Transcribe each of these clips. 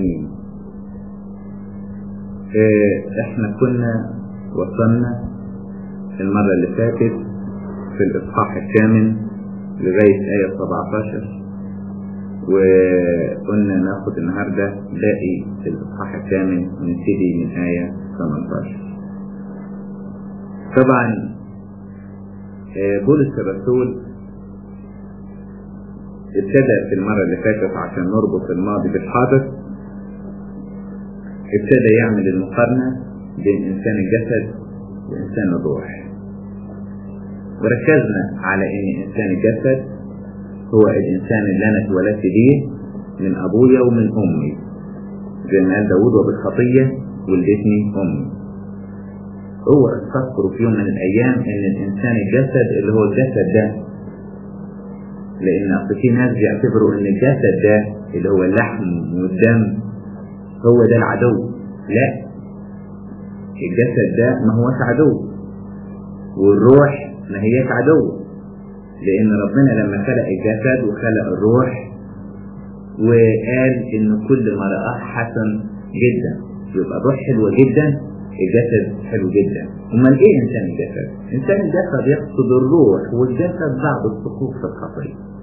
امين اه احنا كنا وصلنا المرة اللي فاتت في الاصحاح الثامن لغاية آية 17 وقلنا ناخد النهاردة باقي الاصحاح الثامن ونبتدي من آية 18 طبعا اه بولس الرسول ابتدى في المرة اللي فاتت عشان نربط الماضي بالحاضر ابتدى يعمل المقارنة بين إنسان الجسد وإنسان الروح وركزنا على إن إنسان الجسد هو الإنسان اللي أنا اتولدت بيه من أبويا ومن أمي زي ما قال داود وبالخطية ولدتني أمي هو استذكروا في يوم من الأيام إن الإنسان الجسد اللي هو الجسد ده لان اصل في ناس بيعتبروا ان الجسد ده اللي هو اللحم والدم هو ده العدو لا الجسد ده ما هوش عدو والروح ما هيش عدو لان ربنا لما خلق الجسد وخلق الروح وقال ان كل ما رآه حسن جدا يبقى الروح حلوة جدا الجسد حلو جدا امال ايه انسان الجسد انسان الجسد يقصد الروح والجسد بعد السقوط في الخطيه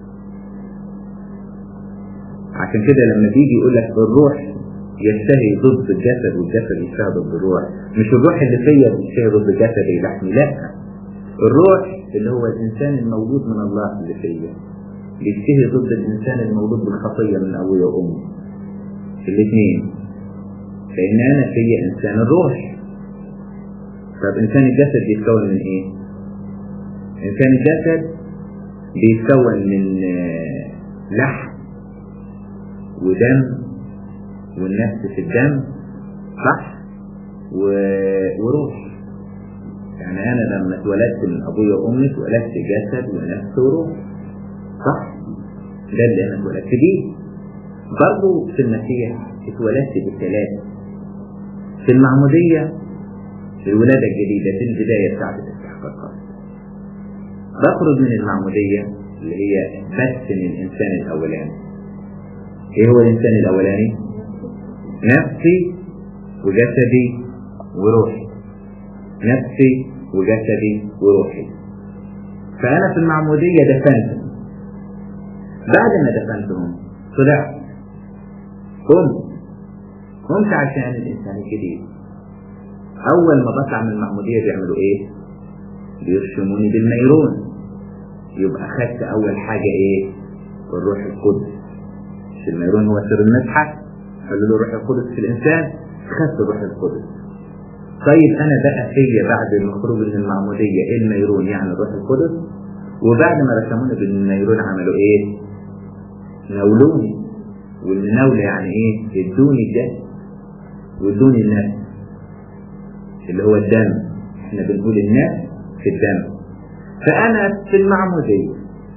عشان كده لما بيجي يقول لك الروح يشتهي ضد الجسد والجسد يشتهي ضد الروح مش الروح اللي فيا بتشتهي ضد الجسد اللي لحمي لا الروح اللي هو الانسان المولود من الله اللي فيا بيشتهي ضد الانسان المولود بالخطيه من ابويا وامي الاثنين لان انا فيا انسان الروح طب انسان الجسد بيتكون من ايه انسان الجسد بيتكون من لحم ودم والنفس في الدم صح و... وروح يعني انا لما اتولدت من ابويا وامي اتولدت جسد ونفس وروح صح ده اللي انا اتولدت بيه برضه في المسيح اتولدت بالثلاثه في المعموديه الولادة الجديدة في البداية بتاعت الاستحقاقات بخرج من المعمودية اللي هي بس من الإنسان الأولاني إيه هو الإنسان الأولاني؟ نفسي وجسدي وروحي نفسي وجسدي وروحي فأنا في المعمودية دفنتهم بعد ما دفنتهم طلعت قمت قمت عشان الإنسان الجديد اول ما بطلع من المعمودية بيعملوا ايه بيرشموني بالنيرون يبقى خدت اول حاجة ايه الروح القدس مش النيرون هو سر المسحة قالوا له الروح القدس في الانسان خدت الروح القدس طيب انا بقى فيا بعد الخروج من المعمودية ايه النيرون يعني الروح القدس وبعد ما رسموني بالنيرون عملوا ايه نولوني والمناولة يعني ايه ادوني الجسد وادوني النفس اللي هو الدم احنا بنقول النفس في الدم فانا في المعمودية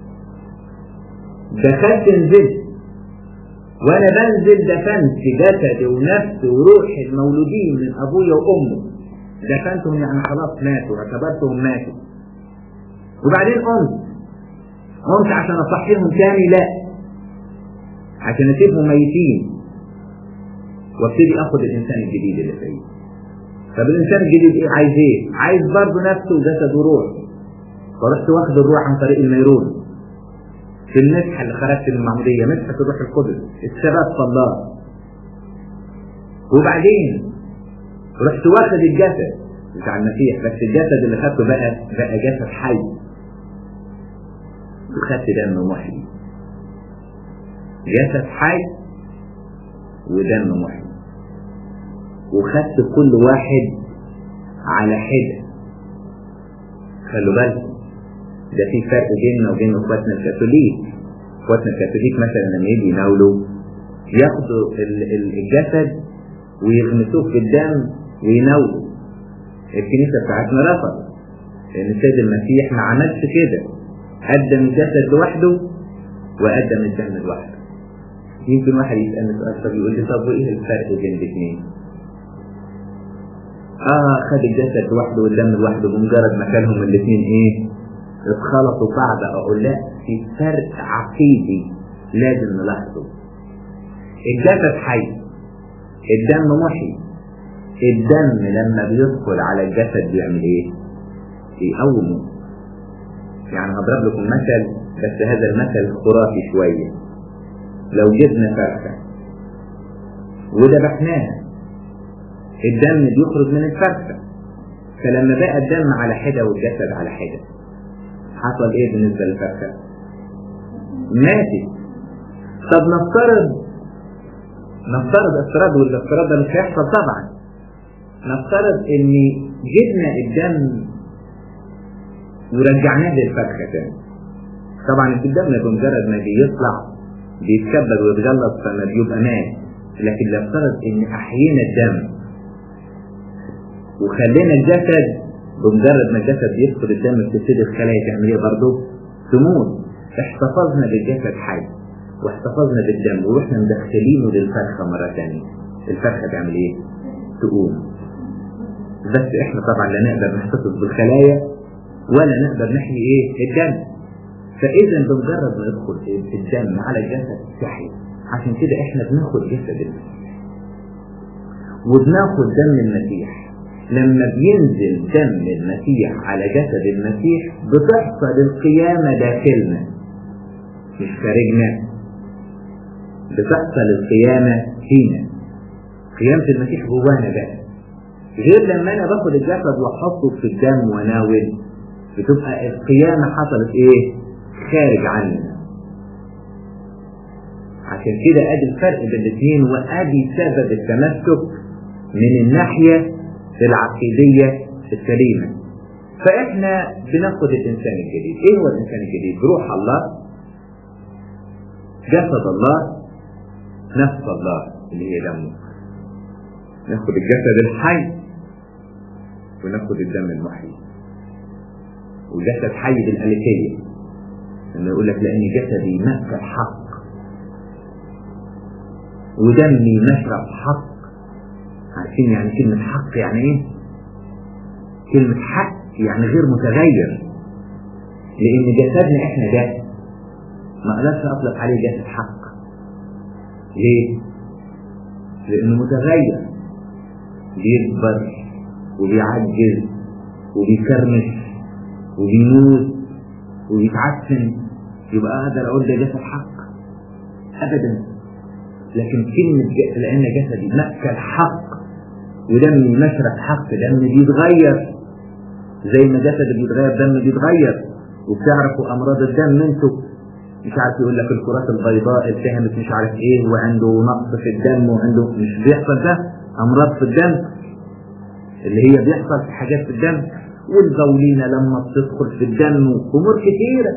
دخلت نزلت وانا بنزل دفنت جسدي ونفسي وروحي المولودين من ابويا وامي دفنتهم يعني خلاص ماتوا اعتبرتهم ماتوا وبعدين قمت قمت عشان اصحيهم تاني لا عشان اسيبهم ميتين وابتدي اخد الانسان الجديد اللي فيه طب الانسان الجديد ايه عايز ايه عايز برضه نفسه وجسد وروح فرحت واخد الروح عن طريق النيرون في المسحة اللي خرجت من المعمودية مسحة الروح القدس الثبات في الله وبعدين رحت واخد الجسد بتاع المسيح بس الجسد اللي خدته بقى بقى جسد حي وخدت دم محيي جسد حي ودم محيي وخدت كل واحد على حدة خلوا بالكم ده في فرق بيننا وبين اخواتنا الكاثوليك اخواتنا الكاثوليك مثلا لما يجي يناولوا ياخدوا الجسد ويغمسوه في الدم ويناولوا الكنيسه بتاعتنا رفض لان السيد المسيح ما عملش كده قدم الجسد لوحده وقدم الدم لوحده يمكن واحد يسالني سؤال طب يقول لي طب وايه الفرق بين الاثنين؟ اه خد الجسد لوحده والدم لوحده بمجرد ما كانهم الاثنين ايه اتخلطوا بعض اقول لا في فرق عقيدي لازم نلاحظه الجسد حي الدم محي الدم لما بيدخل على الجسد بيعمل ايه بيقومه يعني هضرب لكم مثل بس هذا المثل خرافي شوية لو جبنا فرخة وذبحناها الدم بيخرج من الفرخة فلما بقى الدم على حدة والجسد على حدة حصل ايه بالنسبة للفرخة ماتت طب نفترض نفترض افتراض والافتراض ده مش هيحصل طبعا نفترض ان جبنا الدم ورجعناه للفرخة تاني طبعا الدم بمجرد ما بيطلع بيتكبر ويتجلط فما بيبقى مات لكن لو افترض ان احيينا الدم وخلينا الجسد بمجرد ما الجسد بيدخل الدم بتبتدي الخلايا تعمل ايه برضه؟ تموت احتفظنا بالجسد حي واحتفظنا بالدم ورحنا مدخلينه للفرخة مرة ثانية الفرخة تعمل ايه؟ تقوم بس احنا طبعا لا نقدر نحتفظ بالخلايا ولا نقدر نحمي ايه؟ الدم فاذا بمجرد ما يدخل الدم على الجسد تحيا عشان كده احنا بناخد جسد المسيح وبناخد دم المسيح لما بينزل دم المسيح على جسد المسيح بتحصل القيامة داخلنا مش خارجنا بتحصل القيامة فينا قيامة المسيح جوانا بقى غير لما انا باخد الجسد واحطه في الدم واناول بتبقى القيامة حصلت ايه خارج عننا عشان كده ادي الفرق بين الاثنين وادي سبب التمسك من الناحية العقيدية السليمة فاحنا بناخد الانسان الجديد ايه هو الانسان الجديد روح الله جسد الله نفس الله اللي هي دمه ناخد الجسد الحي وناخد الدم المحيي وجسد حي بالألكية لما يقول لك لأن جسدي مأكل حق ودمي مشرب حق عارفين يعني كلمة حق يعني ايه؟ كلمة حق يعني غير متغير لأن جسدنا احنا ده ما اقدرش اطلق عليه جسد حق ليه؟ لأنه متغير بيكبر وبيعجز وبيكرمش وبيموت وبيتعفن يبقى اقدر اقول ده جسد حق ابدا لكن كلمة ج- لان جسدي مأكل حق ودمي مشرب حق دمي بيتغير زي ما جسدي بيتغير دمي بيتغير وبتعرفوا امراض الدم انتوا مش عارف يقول لك الكرات البيضاء التهمت مش عارف ايه وعنده نقص في الدم وعنده مش بيحصل ده امراض في الدم اللي هي بيحصل في حاجات في الدم والبولينة لما بتدخل في الدم امور كتيرة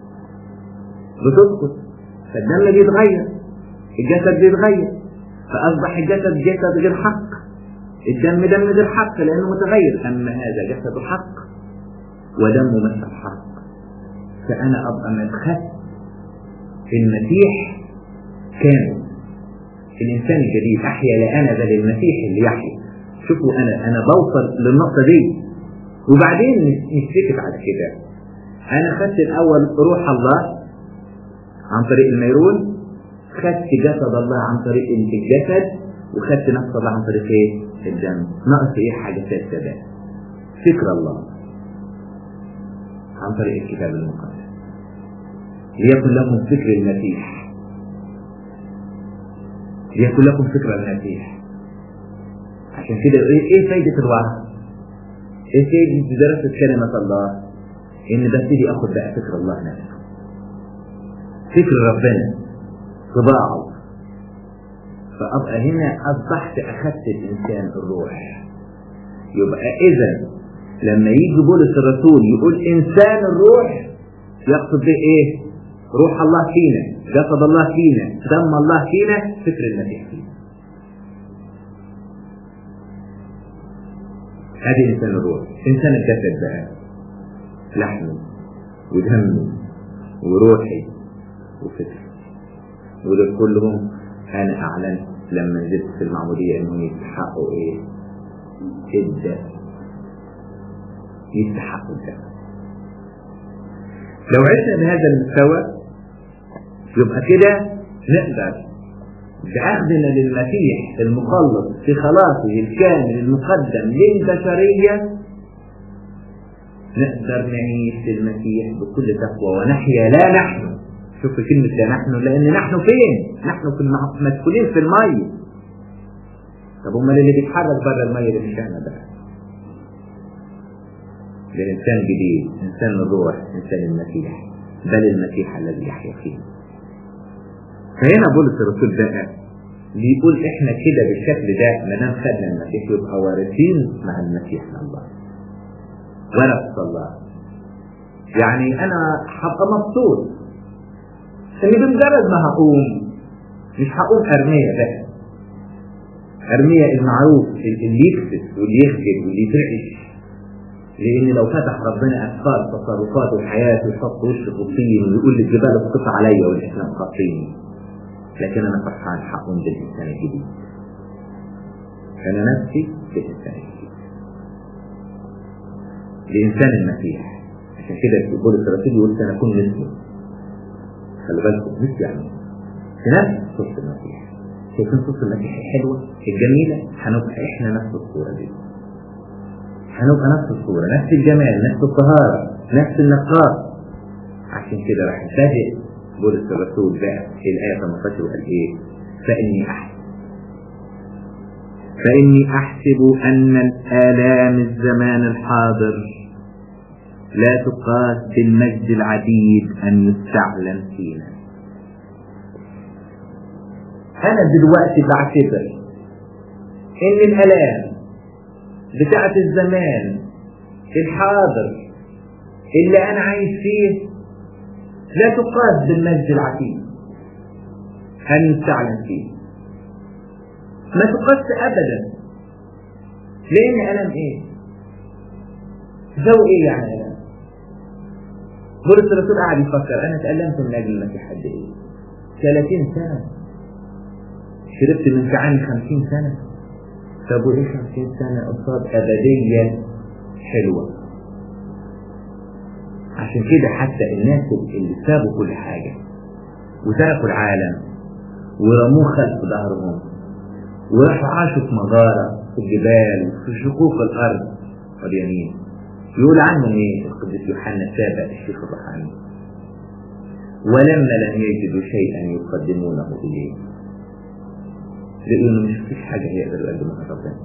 بتدخل فالدم بيتغير الجسد بيتغير فاصبح الجسد جسد غير حق الدم دم غير حق لانه متغير اما هذا جسد حق ودمه مش حق فانا ابقى مدخل في المسيح كامل الانسان الجديد احيا لا انا بل المسيح اللي يحيا شوفوا انا انا بوصل للنقطه دي وبعدين نسكت على كده انا خدت الاول روح الله عن طريق الميرون خدت جسد الله عن طريق الجسد وخدت نفس الله عن طريق ايه الدم ناقص ايه حاجه ثالثه بقى فكر الله عن طريق الكتاب المقدس ليكن لكم فكر المسيح ليكن لكم فكر المسيح عشان كده ايه ايه فايدة الوعظ؟ ايه فايدة دراسة كلمة الله؟ ان ببتدي اخد بقى فكر الله نفسه فكر ربنا طباعه فابقى هنا اصبحت اخدت الانسان الروح يبقى اذا لما يجي بولس الرسول يقول انسان الروح يقصد به ايه؟ روح الله فينا جسد الله فينا دم الله فينا فكر المسيح فينا هذه انسان الروح انسان الجسد بقى لحمي ودمي وروحي وفكري ودول كلهم انا اعلن لما نزلت في المعمودية انهم يستحقوا ايه الدم يستحقوا الدم لو عشنا بهذا المستوى يبقى كده نقدر بأخذنا للمسيح المخلص في خلاصه الكامل المقدم للبشرية نقدر نعيش للمسيح بكل تقوى ونحيا لا نحن شوفوا كلمة لا نحن لأن نحن فين؟ نحن في مسؤولين في المية طب امال اللي بيتحرك بره المية ده مش احنا بقى ده انسان جديد انسان الروح انسان المسيح بل المسيح الذي يحيا فيه فهنا بولس الرسول بقى بيقول احنا كده بالشكل ده ما دام خدنا المسيح يبقى وارثين مع المسيح الله ورث الله يعني انا هبقى مبسوط ان بمجرد ما هقوم مش هقوم ارميه بس ارميه المعروف اللي يكسب واللي يخجل واللي يترعش لان لو فتح ربنا اسفار تصرفاته وحياته يحط وشه في الطين ويقول للجبال اسقط عليا والاسلام خاطيني لكن انا فرحان هقوم بالانسان الجديد انا نفسي بالانسان الجديد لانسان المسيح عشان كده بولس الرسول يقول سنكون مثله خلي بالكم مثل يعني في نفس صوت المسيح شايفين صوت المسيح الحلوه الجميله هنبقى احنا نفس الصوره دي هنبقى نفس الصوره نفس الجمال نفس الطهاره نفس النقاء عشان كده راح ينتهي بولس الرسول بقى في الآية 18 وقال إيه؟ فإني أحسب فإني أحسب أن الآلام الزمان الحاضر لا تقاس بالمجد العديد أن يستعلن فينا. أنا دلوقتي بعتبر إن الآلام بتاعت الزمان الحاضر اللي أنا عايش فيه لا تقاس بالمجد العتيد أن يستعلن فيه ما تقاس أبدا لأن ألم إيه؟ ذو إيه يعني ألم؟ بولس الرسول قاعد يفكر أنا تألمت من أجل المسيح قد إيه؟ 30 سنة شربت من كعاني 50 سنة طب وإيه 50 سنة قصاد أبدية حلوة عشان كده حتى الناس اللي سابوا كل حاجة وتركوا العالم ورموه خلف ظهرهم وراحوا عاشوا في مغارة في الجبال في شقوق الأرض واليمين يقول عنهم ايه القديس يوحنا السابع الشيخ الروحاني ولما لم يجدوا شيئا يقدمونه إليه لأنه مش فيش حاجة يقدروا يقدموها ربنا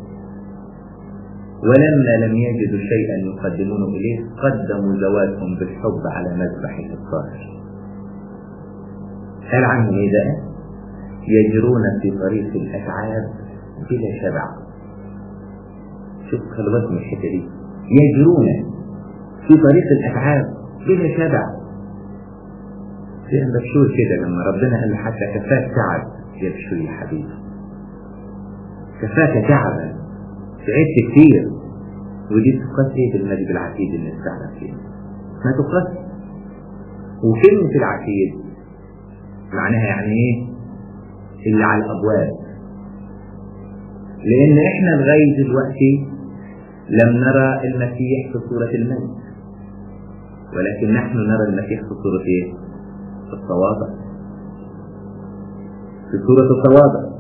ولما لم يجدوا شيئا يقدمونه إليه قدموا ذواتهم بالحب على مذبحه الطاهر قال عنهم إيه ده؟ يجرون في طريق الأتعاب بلا شبع شوف خلي بالكم الحتة دي يجرون في طريق الأتعاب بلا شبع في عندك شو كده لما ربنا قال حتى كفاك تعب يا بشوي يا حبيبي كفاك تعبا تعبت كتير ودي تقاس ايه بالمجد العتيد اللي استعلم فيه ما تقاس وكلمة العتيد معناها يعني ايه اللي على الابواب لان احنا لغاية دلوقتي لم نرى المسيح في صورة المجد ولكن نحن نرى المسيح في صورة ايه في التواضع في صورة التواضع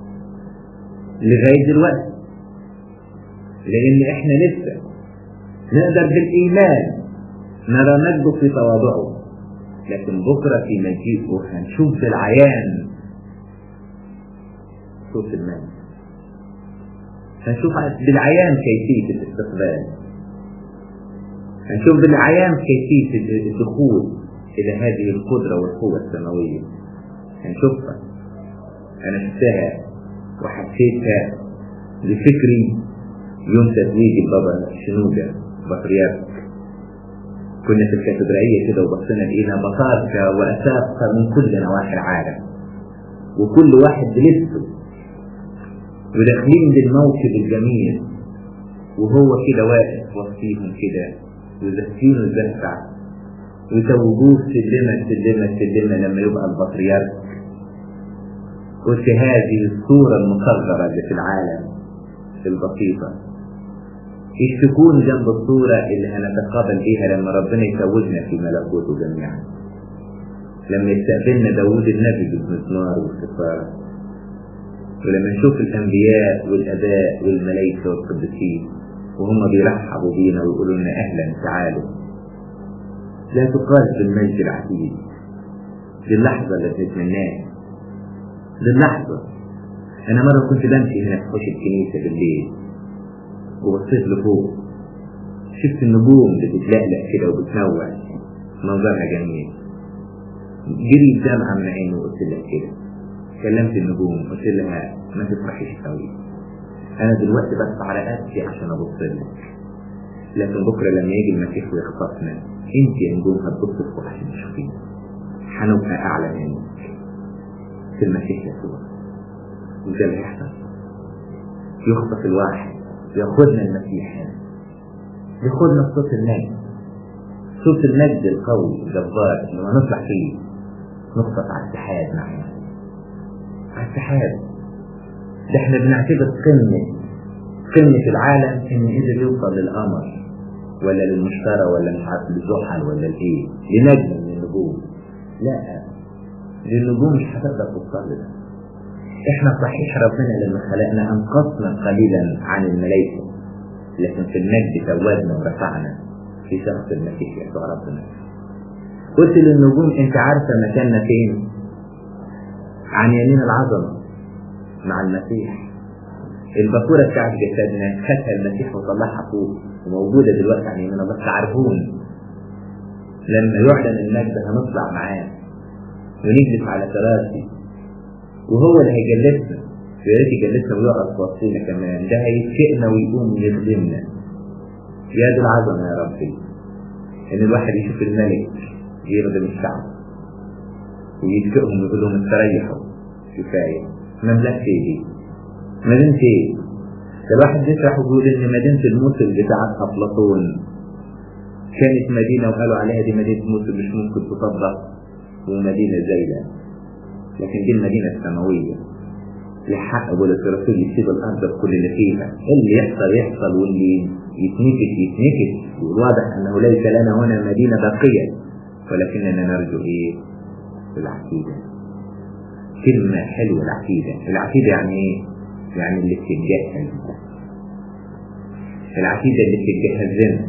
لغاية دلوقتي لأن إحنا لسه نقدر بالإيمان نرى مجده في تواضعه لكن بكرة في مجيئه هنشوف بالعيان صوت المجد هنشوف بالعيان كيفية الاستقبال هنشوف بالعيان كيفية الدخول إلى هذه القدرة والقوة السماوية هنشوفها أنا شفتها وحسيتها بفكري يوم تتويج البابا شنودة بطريرك كنا في الكاتدرائية كده وبصينا لقينا بطاركة وأساقة من كل نواحي العالم وكل واحد بلبسه وداخلين بالموكب الجميل وهو كده واقف وسطيهم كده وزفينه الزفع وتوجوه سلمة سلمة سلمة لما يبقى البطريرك قلت هذه الصورة المصغرة اللي في العالم البسيطة ايش تكون جنب الصورة اللي هنتقابل بيها لما ربنا يتوجنا في ملكوته جميعا لما يستقبلنا داوود النبي بالمزمار والسفارة ولما نشوف الأنبياء والآباء والملائكة والقديسين وهم بيرحبوا بينا ويقولوا لنا أهلا تعالوا لا تقاس بالمجد العتيد دي اللحظة اللي بنتمناها دي اللحظة أنا مرة كنت بمشي هنا في حوش الكنيسة بالليل وبصيت لفوق شفت النجوم بتتلألأ كده وبتنوع منظرها جميل جري الدمعة من عيني وقلت لها كده كلمت النجوم قلت لها ما تفرحيش قوي انا دلوقتي بس على قدي عشان ابص لك لكن بكره لما يجي المسيح ويخطفنا انت يا نجوم هتبص فوق عشان تشوفينا هنبقى اعلى منك في المسيح يسوع وده اللي هيحصل يخطف الواحد ياخدنا المسيح هنا ياخدنا في صوت المجد صوت المجد القوي الجبار اللي هنطلع فيه نخطف على السحاب معنا على السحاب ده احنا بنعتبر قمة قمة العالم ان قدر يوصل للقمر ولا للمشتري ولا مش عارف للزحل ولا لايه لنجم من النجوم لا دي النجوم مش هتقدر توصل لنا احنا صحيح ربنا لما خلقنا انقصنا قليلا عن الملائكة لكن في المجد توجنا ورفعنا في شخص المسيح يسوع ربنا قلت للنجوم انت عارفة مكاننا فين عن يمين العظمة مع المسيح الباكورة بتاعت جسدنا خدها المسيح وطلعها فوق وموجودة دلوقتي عن يمين الله تعرفون لما يعلن المجد هنطلع معاه ونجلس على كراسي وهو اللي هيجلسنا يا ريت يجلسنا ويقعد في وسطينا كمان ده هيتشئنا ويقوم يخدمنا يا دي العظمة يا ربي إن الواحد يشوف الملك يخدم الشعب ويتكئهم ويقول لهم استريحوا كفاية مملكة ايه دي؟ مدينة ايه؟ ده الواحد يشرح ويقول إن مدينة الموصل بتاعت أفلاطون كانت مدينة وقالوا عليها دي مدينة موصل مش ممكن تطبق ومدينة زايلة لكن دي المدينة السماوية لحق بولس الرسول يسيب الأرض بكل اللي فيها اللي يحصل يحصل واللي يتنكس يتنكس والواضح أنه ليس لنا هنا مدينة باقية ولكننا نرجو إيه؟ العقيدة كلمة حلوة العقيدة العقيدة يعني إيه؟ يعني اللي بتتجهز العقيدة اللي بتتجهز لنا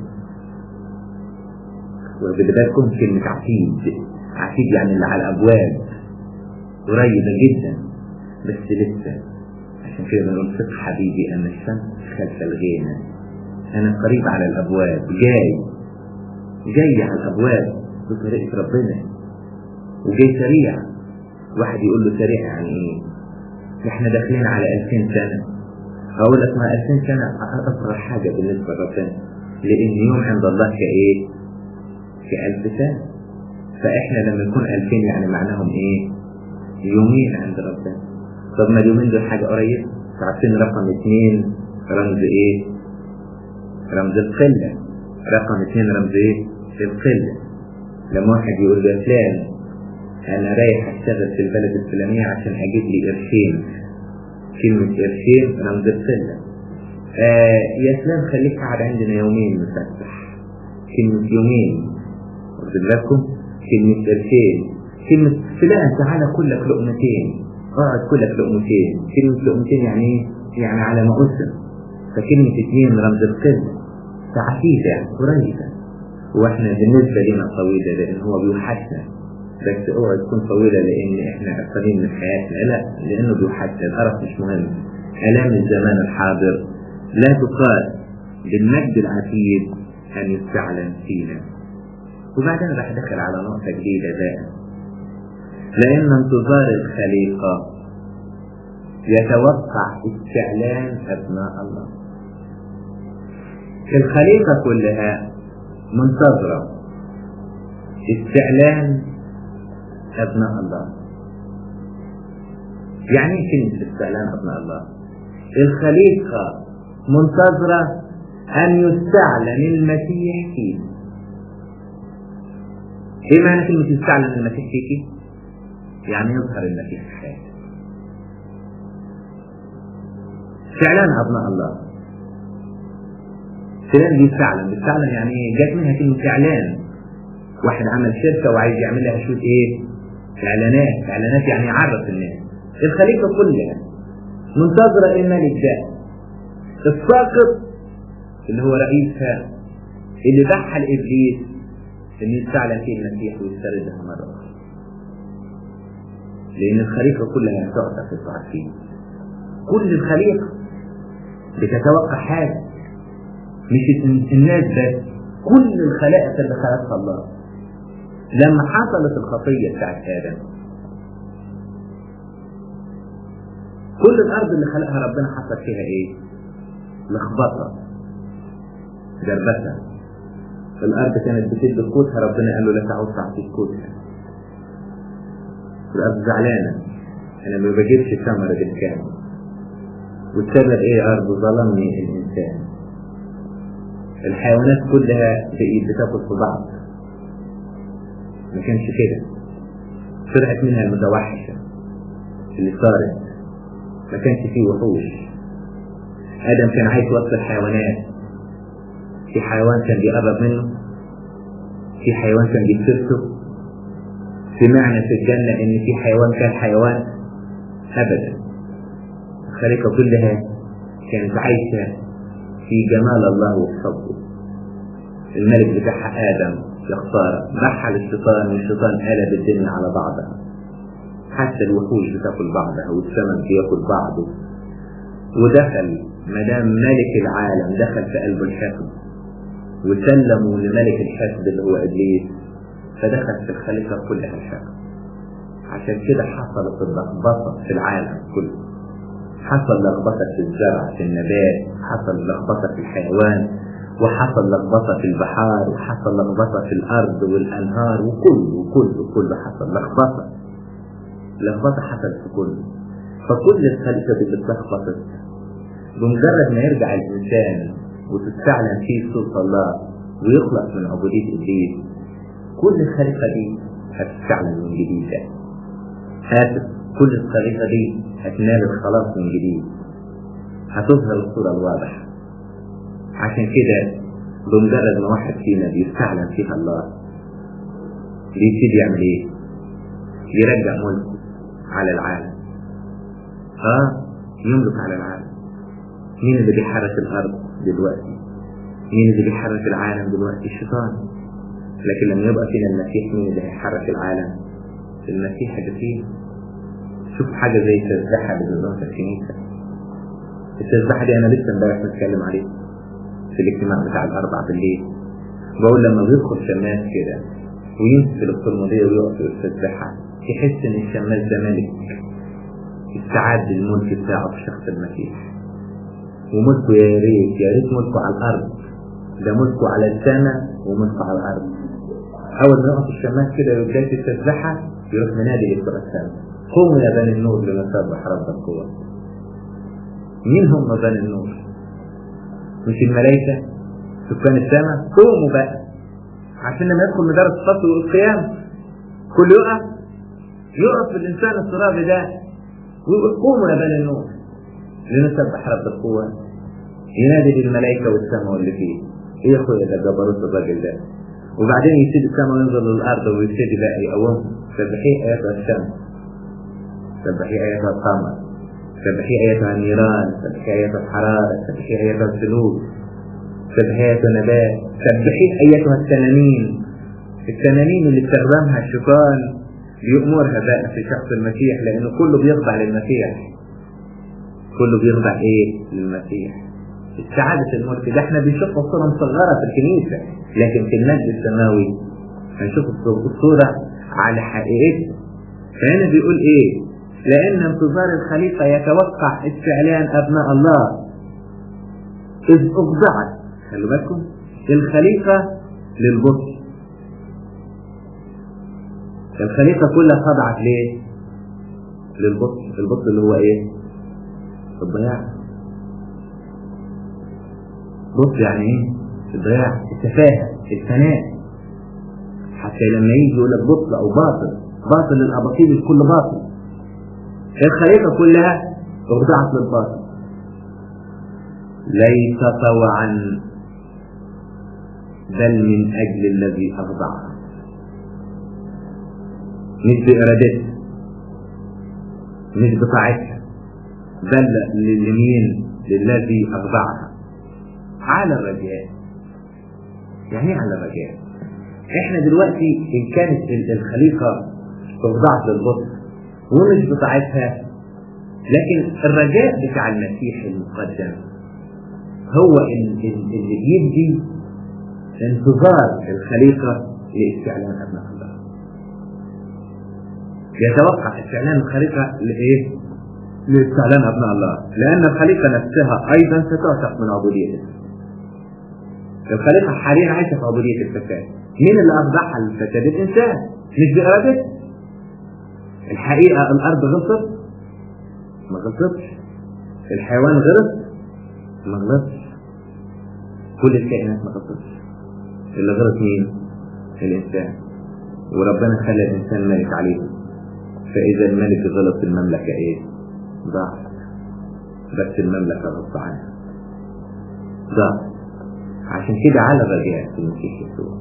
وبالي بالكم كلمة عقيد عقيد يعني اللي على الأبواب قريبة جدا بس لسه عشان كده بنقول ثق حبيبي أن الشمس خلف الغيمة أنا قريب على الأبواب جاي جاي على الأبواب بطريقة ربنا وجاي سريع واحد يقول له سريع يعني ايه احنا داخلين على 2000 سنة اقول لك ما 2000 سنة اصغر حاجة بالنسبة لربنا لان يوم عند الله كايه كألف سنة فاحنا لما نكون 2000 يعني معناهم ايه يومين عند ربنا طب ما اليومين دول حاجة قريبة عارفين رقم اثنين رمز ايه رمز القلة رقم اثنين رمز ايه القلة لما واحد يقول له فلان انا رايح اشتغل في البلد الفلانية عشان اجيب لي قرشين كلمة قرشين رمز القلة آه يا فلان خليك قاعد عندنا يومين مفتح كلمة يومين واخد بالكم كلمة قرشين كلمة فلان تعالى كلك لقمتين اقعد كلك لقمتين كلمة لقمتين يعني ايه؟ يعني على ما أسر فكلمة اتنين رمز القلة فعتيدة يعني قريبة واحنا بالنسبة لنا طويلة لان هو بيوحشنا بس اوعى تكون طويلة لان احنا قريبين من حياتنا لا لانه بيوحشنا القرف مش مهم الام الزمان الحاضر لا تقال بالمجد العتيد ان يستعلن فينا وبعدين راح دخل على نقطة جديدة بقى لأن انتظار الخليقة يتوقع استعلان أبناء الله الخليقة كلها منتظرة استعلان أبناء الله يعني ايه كلمة استعلان أبناء الله الخليقة منتظرة أن يستعلن المسيح فيه ايه معنى كلمة يستعلن المسيح فيك يعني يظهر المسيح في حياتك استعلان أبناء الله فلان بيستعلن بيستعلن يعني ايه جات منها كلمة إعلان واحد عمل شركة وعايز يعمل لها شوت ايه اعلانات اعلانات يعني يعرف الناس الخليقة كلها منتظرة الملك ده الساقط اللي هو رئيسها اللي دعا لابليس ان يستعلن فيه المسيح ويستردها مره اخرى لان الخليقه كلها هتعطى في التعفين كل الخليقه بتتوقع حاجه مش الناس بس كل الخلائق اللي خلقها الله لما حصلت الخطيه بتاعت ادم كل الارض اللي خلقها ربنا حصل فيها ايه لخبطه دربكه الارض كانت بتدي قوتها ربنا قال له لا تعود تعطيك قوتها الارض زعلانه انا ما بجيبش ثمره بالكامل والسبب ايه يا ارض ظلمني الانسان الحيوانات كلها بقيت بتاكل في بعض ما كانش كده طلعت منها المتوحشه اللي صارت ما كانش فيه وحوش ادم كان عايش وسط الحيوانات في حيوان كان بيقرب منه في حيوان كان بيكسرته سمعنا في الجنة ان في حيوان كان حيوان ابدا الخليقة كلها كانت عايشة في جمال الله وحبه الملك بتاعها ادم يا خسارة رحل الشيطان والشيطان قلب الدنيا على بعضها حتى الوحوش بتاكل بعضها والسمك بياكل بعضه ودخل مدام ملك العالم دخل في قلب الحقد وسلموا لملك الحقد اللي هو ابليس فدخل في الخليقه كلها الحقد عشان كده حصلت اللخبطه في العالم كله حصل لخبطه في الزرع في النبات حصل لخبطه في الحيوان وحصل لخبطه في البحار وحصل لخبطه في الارض والانهار وكله كله كله حصل لخبطه لخبطه حصلت في كله فكل الخليقه دي اتلخبطت بمجرد ما يرجع الإنسان وتستعلن فيه سلطة الله ويخلص من عبودية إبليس كل الخليقة دي هتستعلن من جديد ده هاتف كل الخليقة دي هتنال الخلاص من جديد هتظهر الصورة الواضحة عشان كده بمجرد ما واحد فينا بيستعلن فيها الله بيبتدي يعمل ايه؟ يرجع ملكه على العالم اه يملك على العالم مين اللي بيحرك الارض دلوقتي مين اللي بيحرك العالم دلوقتي الشيطان لكن لما يبقى فينا المسيح مين اللي هيحرك العالم المسيح اللي فيه شوف حاجه زي التسبحه اللي بنقولها في الكنيسه التسبحه دي انا لسه امبارح بتكلم عليها في الاجتماع بتاع الاربع بالليل بقول لما بيدخل شماس كده ويمسك القرموديه ويقف في التسبحه يحس ان الشماس ده ملك استعاد الملك بتاعه في شخص المسيح وملكه يا ريت يا ريت ملكه على الارض ده ملكه على السماء وملكه على الارض اول ما يقف الشماس كده بدايه التسبحه يروح منادي لبتوع السماء قوموا يا بني النور لنسبح رب القوة مين هم بني النور مش الملائكة سكان السماء قوموا بقى عشان لما يدخل مدرس الصف والقيام كل يقف يقف الانسان الصرافي ده ويقول قوموا يا بني النور لنسبح رب القوة ينادي للملائكة والسماء واللي فيه ايه يا اخويا ده جبروت الراجل ده وبعدين يسيب السماء وينزل للارض ويبتدي بقى يقومهم سبحيه ايتها الشمس سبحيه ايتها القمر سبحيه ايتها النيران سبحيه ايتها الحرارة سبحيه ايتها الثلوج سبحيه ايتها النبات سبحيه ايتها التنانين التنانين اللي استخدمها الشيطان ليأمرها بقى في شخص المسيح لأنه كله بيخضع للمسيح كله بيخضع ايه للمسيح استعادة الملك ده احنا بنشوفها صورة مصغرة في الكنيسة لكن في المجد السماوي هنشوف الصورة على حقيقتها فهنا بيقول ايه لأن انتظار الخليقة يتوقع استعلان أبناء الله إذ أخضعت خلوا بالكم الخليقة للبطء الخليقة كلها خضعت ليه؟ للبطء البطء اللي هو ايه؟ الضياع بص يعني ايه الضياع التفاهة الفناء حتى لما يجي يقول لك بطل او باطل باطل الاباطيل الكل باطل الخليقة كلها اخضعت للباطل ليس طوعا بل من اجل الذي اخضعها مش بارادتها مش بطاعتها بل لليمين للذي أخضعها على الرجاء يعني ايه على الرجاء احنا دلوقتي ان كانت الخليقة تخضع للبطء ومش بتاعتها لكن الرجاء بتاع المسيح المقدم هو اللي بيدي انتظار الخليقة لاستعلان أبناء الله يتوقع استعلان الخليقة لإيه؟ لاستعلان أبناء الله لأن الخليقة نفسها أيضا ستعتق من عبوديته الخليقة حاليا عايشة في عبودية الفساد مين اللي أخضعها للفساد؟ الإنسان مش بإرادته الحقيقة الأرض غلطت ما غلطتش الحيوان غلط ما غلطش كل الكائنات ما غلطتش اللي غلط مين؟ الإنسان وربنا خلى الإنسان ملك عليه فإذا الملك غلط المملكة إيه؟ ضاعت بس المملكة غصب عنها ضاعت عشان كده على الرجاء في المسيح يسوع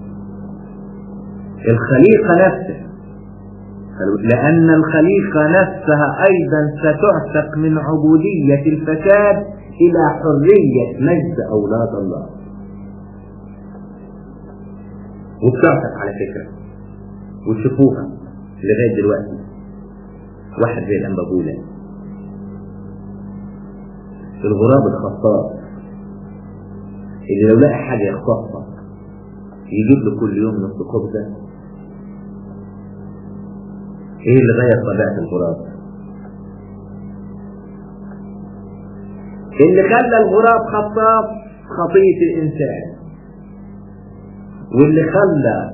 الخليقة نفسها لأن الخليقة نفسها أيضا ستعتق من عبودية الفساد إلى حرية مجد أولاد الله وبتعتق على فكرة وتشوفوها لغاية دلوقتي واحد زي الأنبابولة الغراب الخطاط اللي لو لقى حاجة يخطفها يجيب له كل يوم نص خبزة ايه اللي غير طبيعة الغراب اللي خلى الغراب خطاف خطية الإنسان واللي خلى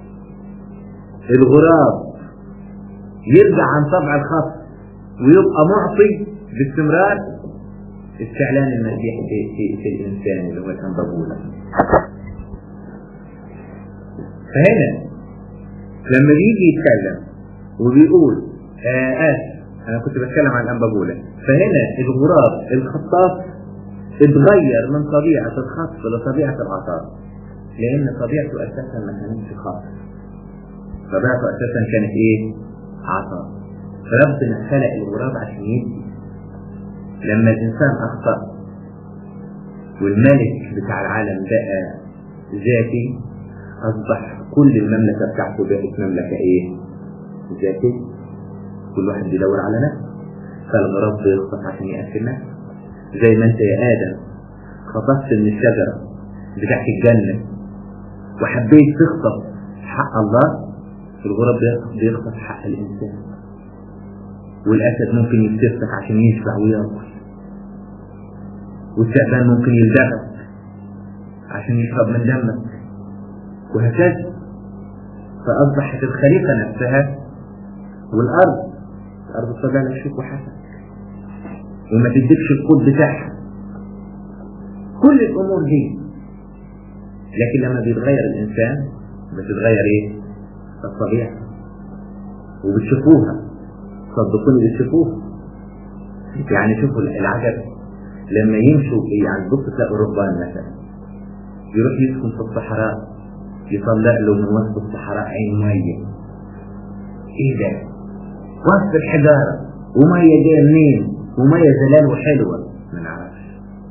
الغراب يرجع عن طبع الخط ويبقى معطي باستمرار استعلان المسيح في, في, في الإنسان اللي هو كان ضبولا فهنا لما بيجي يتكلم وبيقول آه آسف أنا كنت بتكلم عن الأنبابولة فهنا الغراب الخطاف اتغير من طبيعة الخطف لطبيعة العطاء لأن طبيعته أساسا ما كانتش خطف طبيعته أساسا كانت إيه؟ عطاء فربنا خلق الغراب عشان يدي لما الإنسان أخطأ والملك بتاع العالم بقى ذاتي أصبح كل المملكة بتاعته بقت مملكة إيه؟ ذاتية كل واحد بيدور على نفسه فالغراب بيخطف عشان يأكل نفسه زي ما أنت يا آدم خطفت من الشجرة بتاعت الجنة وحبيت تخطف حق الله الغراب بيخطف حق الإنسان والأسد ممكن يفتك عشان يشبع وياكل والتعبان ممكن يلدغك عشان يشرب من دمك وهكذا فأصبحت الخليقة نفسها والأرض الأرض تطلع لك شوك وحسن وما تديكش القود بتاعها كل الأمور دي لكن لما بيتغير الإنسان بتتغير إيه؟ الطبيعة وبتشوفوها صدقوني بتشوفوها يعني شوفوا العجب لما يمشوا يعني بص تلاقوا رهبان مثلا يروح يسكن في الصحراء يطلع له من وسط الصحراء عين ميه ايه ده وسط الحجاره وميه جايه منين وميه زلال وحلوه ما نعرفش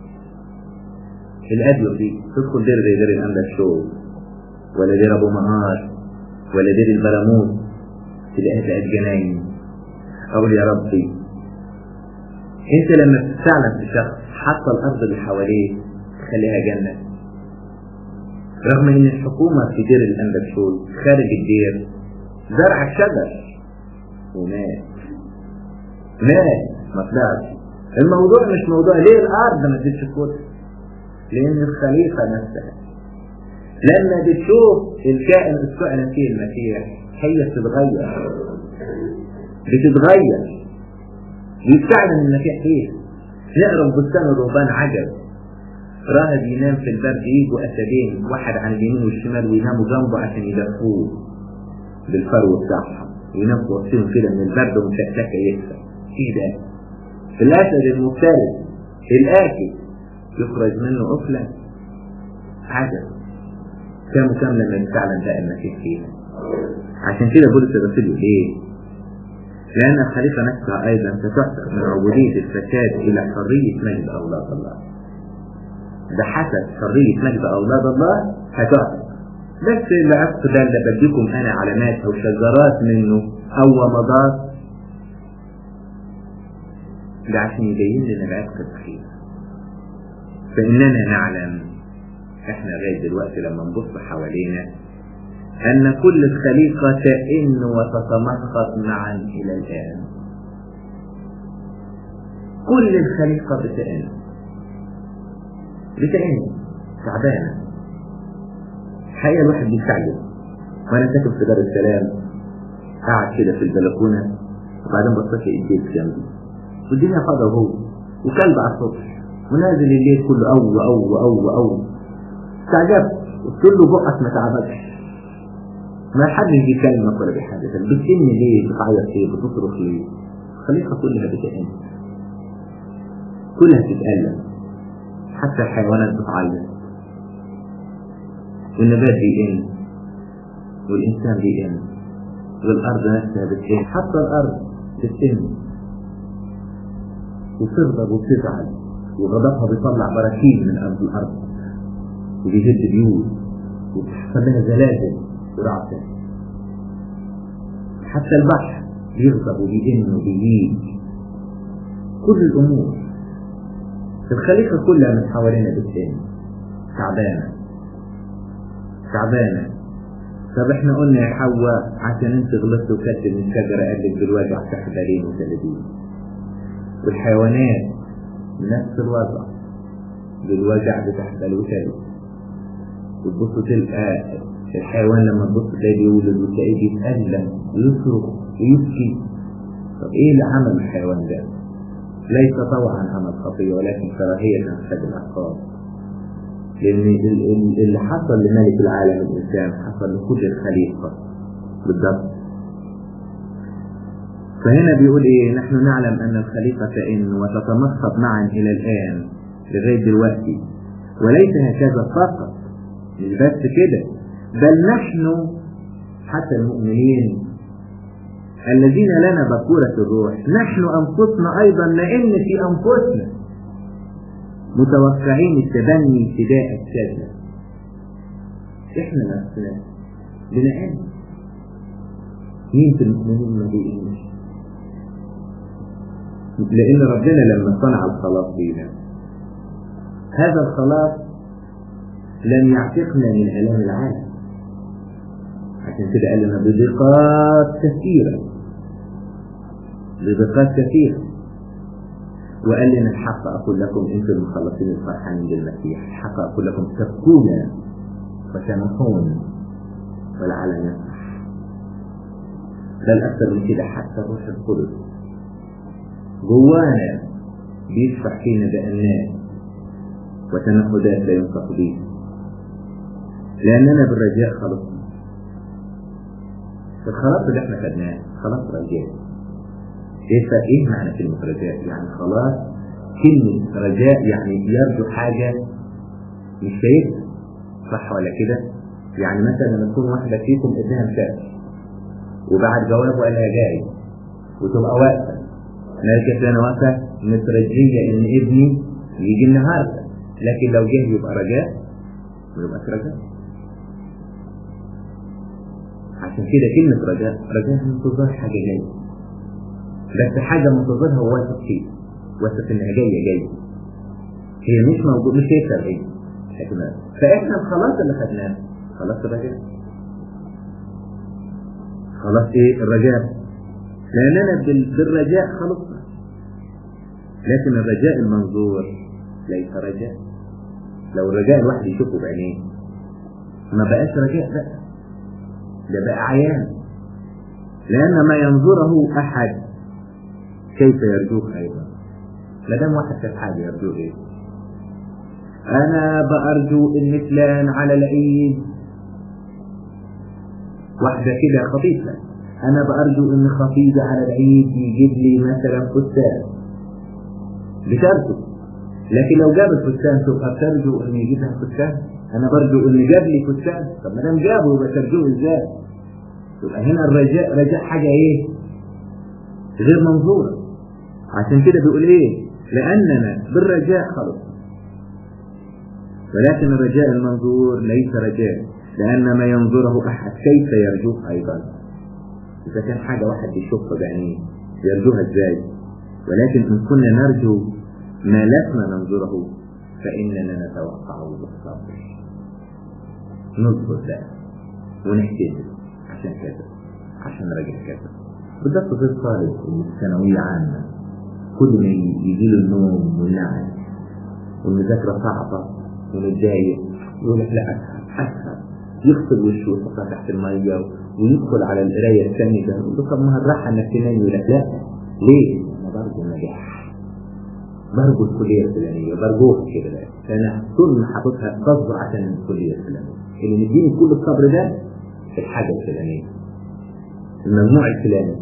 الادويه دي تدخل دير زي دير الاندشو ولا دير ابو مهار ولا دير البراموت تلاقيها بقت جناين اقول يا ربي انت لما بتستعلم في شخص حتى الارض اللي حواليه تخليها جنه رغم ان الحكومه في دير الاندشول خارج الدير زرع الشجر ومات مات ما طلعش الموضوع مش موضوع ليه الارض ما تديش كتب لان الخليقه نفسها لما بتشوف الكائن استعلن فيه المسيح هي بتتغير بتتغير بيستعلن المسيح فيه نقرا في بستان الرهبان عجب راهب ينام في البرد يجوا اسدين واحد عن اليمين والشمال ويناموا جنبه عشان يدفوه بالفرو بتاعهم وينام في وسطهم كده من البرد ومشكلكه يكسر ايه ده؟ الاسد المفترس الاكل يخرج منه أكلة عجب كم كم لما يستعلن بقى المسيح فيها عشان كده بولس الرسول يقول ايه لأن الخليقة نفسها أيضا ستحصل من عبودية الفساد إلى حرية مجد أولاد الله بحسب حرية مجد أولاد الله هتعطى بس العفق ده اللي بديكم أنا علامات أو شجرات منه أو ومضات ده عشان يبين لنا العفق الصحيح فإننا نعلم احنا لغاية دلوقتي لما نبص حوالينا أن كل الخليقة تئن وتتمخض معا إلى الآن كل الخليقة بتئن بتئن تعبانة الحقيقة الواحد بيستعجب وأنا ساكن في دار السلام قاعد كده في البلكونة وبعدين بصيت لقيت بيت جنبي والدنيا فاضية وهو وكلب على الصبح ونازل الليل كله أو أو أو أو استعجبت قلت له بقك ما تعبكش ما حدش بيكلمك ولا بيحدثك بتسن ليه بتعيط ليه بتصرخ ليه الخليقة كلها بتأن كلها بتتألم حتى الحيوانات بتعيط والنبات بيئن والإنسان بيئن والأرض نفسها بتئن حتى الأرض بتئن وتغضب وتزعل وغضبها بيطلع براكين من أرض الأرض وبيهد بيوت وبتحصل لها زلازل ورعشة حتى البحر بيغضب وبيئن وبيهيج كل الأمور الخليقة كلها من حوالينا بتئن تعبانة تعبانة طب احنا قلنا يا حواء عشان انت غلطت وكلت من الشجرة قلت بالوجع تحت بالين وثلاثين والحيوانات نفس الوضع بالوجع بتحت الوتد وتبص تلقى الحيوان لما تبص تلاقيه بيولد وتلاقيه بيتألم ويصرخ ويبكي طب ايه اللي عمل الحيوان ده؟ ليس طوعا عمل خطية ولكن كراهية خد العقاب لأن اللي حصل لملك العالم الإنسان حصل لكل الخليقة بالضبط فهنا بيقول إيه نحن نعلم أن الخليقة تئن وتتمخض معا إلى الآن لغاية دلوقتي وليس هكذا فقط مش بس كده بل نحن حتى المؤمنين الذين لنا بكورة الروح نحن أنفسنا أيضا نئن في أنفسنا متوقعين التبني ابتداء السادة احنا نفسنا بنعاني مين في المؤمنين ما بيقيمش لان ربنا لما صنع الخلاص فينا هذا الخلاص لم يعتقنا من الام العالم عشان كده قال لنا بضيقات كثيره بضيقات كثيره وقال لنا الحق أقول لكم أنتم المخلصين الفرحانين بالمسيح الحق أقول لكم تبكون وتنحون والعالم يفرح بل أكثر من كده حتى الروح القدس جوانا بيشفع فينا بأنات وتنهدات لا ينطق بها لأننا بالرجاء خلصنا الخلاص اللي احنا خدناه خلاص رجاء ايه ايه معنى كلمة رجاء؟ يعني خلاص كلمة رجاء يعني يرجو حاجة مش شايفها صح ولا كده؟ يعني مثلا لما تكون واحدة فيكم ابنها مسافر وبعد جوابه قال لها جاي وتبقى واقفة ملكة انا واقفة مترجية ان ابني يجي النهاردة لكن لو جه يبقى رجاء ما يبقاش رجاء عشان كده كلمة رجاء رجاء انتظار حاجة جاية بس حاجة منتظرها وواثق فيها واثق انها جاية جاية هي مش موجود مش شايفها هي لكن فاحنا الخلاص اللي خدناه خلاص الرجاء خلاص ايه الرجاء لاننا بالرجاء خلصنا لكن الرجاء المنظور ليس رجاء لو الرجاء الواحد يشوفه بعينيه ما بقاش رجاء بقى ده بقى عيان لأن ما ينظره أحد كيف يرجوه أيضا ما دام واحد شاف حاجة يرجوه إيه أنا بأرجو إن فلان على العيد واحدة كده خطيبة أنا بأرجو إن خطيبي على العيد يجيب لي مثلا فستان بترجو لكن لو جاب الفستان تبقى بترجو إن يجيب لها فستان أنا برجو إن جاب لي فستان طب ما دام جابه يبقى ترجوه إزاي؟ يبقى هنا الرجاء رجاء حاجة إيه؟ غير منظورة عشان كده بيقول ايه لأننا بالرجاء خلص ولكن الرجاء المنظور ليس رجاء لأن ما ينظره أحد كيف يرجوه أيضا إذا كان حاجة واحد بيشوفها بعينيه يرجوها إزاي ولكن إن كنا نرجو ما لسنا ننظره فإننا نتوقعه بالصبر نصبر ده ونحتاج عشان كذا عشان راجل كذا بالضبط غير طالب ثانوية عامة كل ما يجي له النوم والنعس والمذاكرة صعبة ومتضايق يقول لك لا أسهل أسهل يغسل وشه ويحطها تحت المية ويدخل على القراية الثانية ده يقول له طب ما الراحة إنك تنام يقول لك لا ليه؟ أنا برجو النجاح برجو الكلية الفلانية برجوها كده بقى فأنا طول ما حاططها بصبر عشان الكلية الفلانية اللي مديني كل الصبر ده في الحاجة الفلانية المجموع الفلاني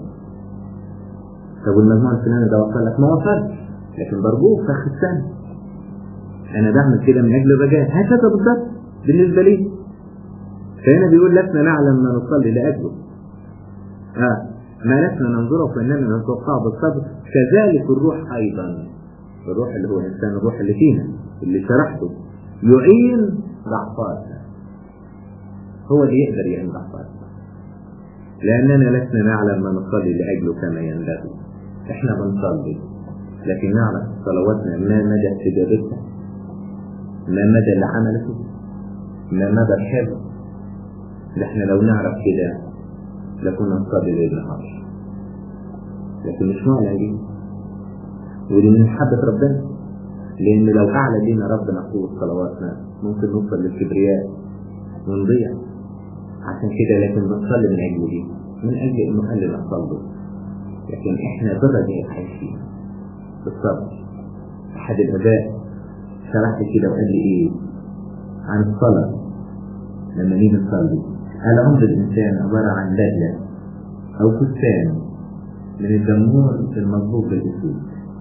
طب والمجموع الفلاني ده وصل لك ما وصلش لكن برجوه في آخر السنة أنا بعمل كده من أجل الرجاء هكذا بالضبط بالنسبة لي فهنا بيقول لسنا نعلم ما نصلي لأجله آه ما لسنا ننظره فإننا نتوقعه بالصبر كذلك الروح أيضا الروح اللي هو الإنسان الروح اللي فينا اللي شرحته يعين ضعفاتنا هو اللي يقدر يعين ضعفاتنا لأننا لسنا نعلم ما نصلي لأجله كما ينبغي احنا بنصلي لكن نعرف صلواتنا ما مدى استجابتها ما مدى اللي عملته ما مدى الحفظ ده احنا لو نعرف كده لكنا نصلي ليل نهار لكن مش نعلم دي ودي من محبة ربنا لأن لو أعلى لنا ربنا قوة صلواتنا ممكن نوصل للكبرياء ونضيع عشان كده لكن بنصلي من أجل دي من أجل إنه قال لنا صلوا لكن إحنا درجة عايشين بالصبر أحد الآباء شرح لي كده وقال لي إيه عن الصلاة لما نيجي نصلي قال عمر الإنسان عبارة عن بدلة أو فستان من الدمور المصبوغ بالأسود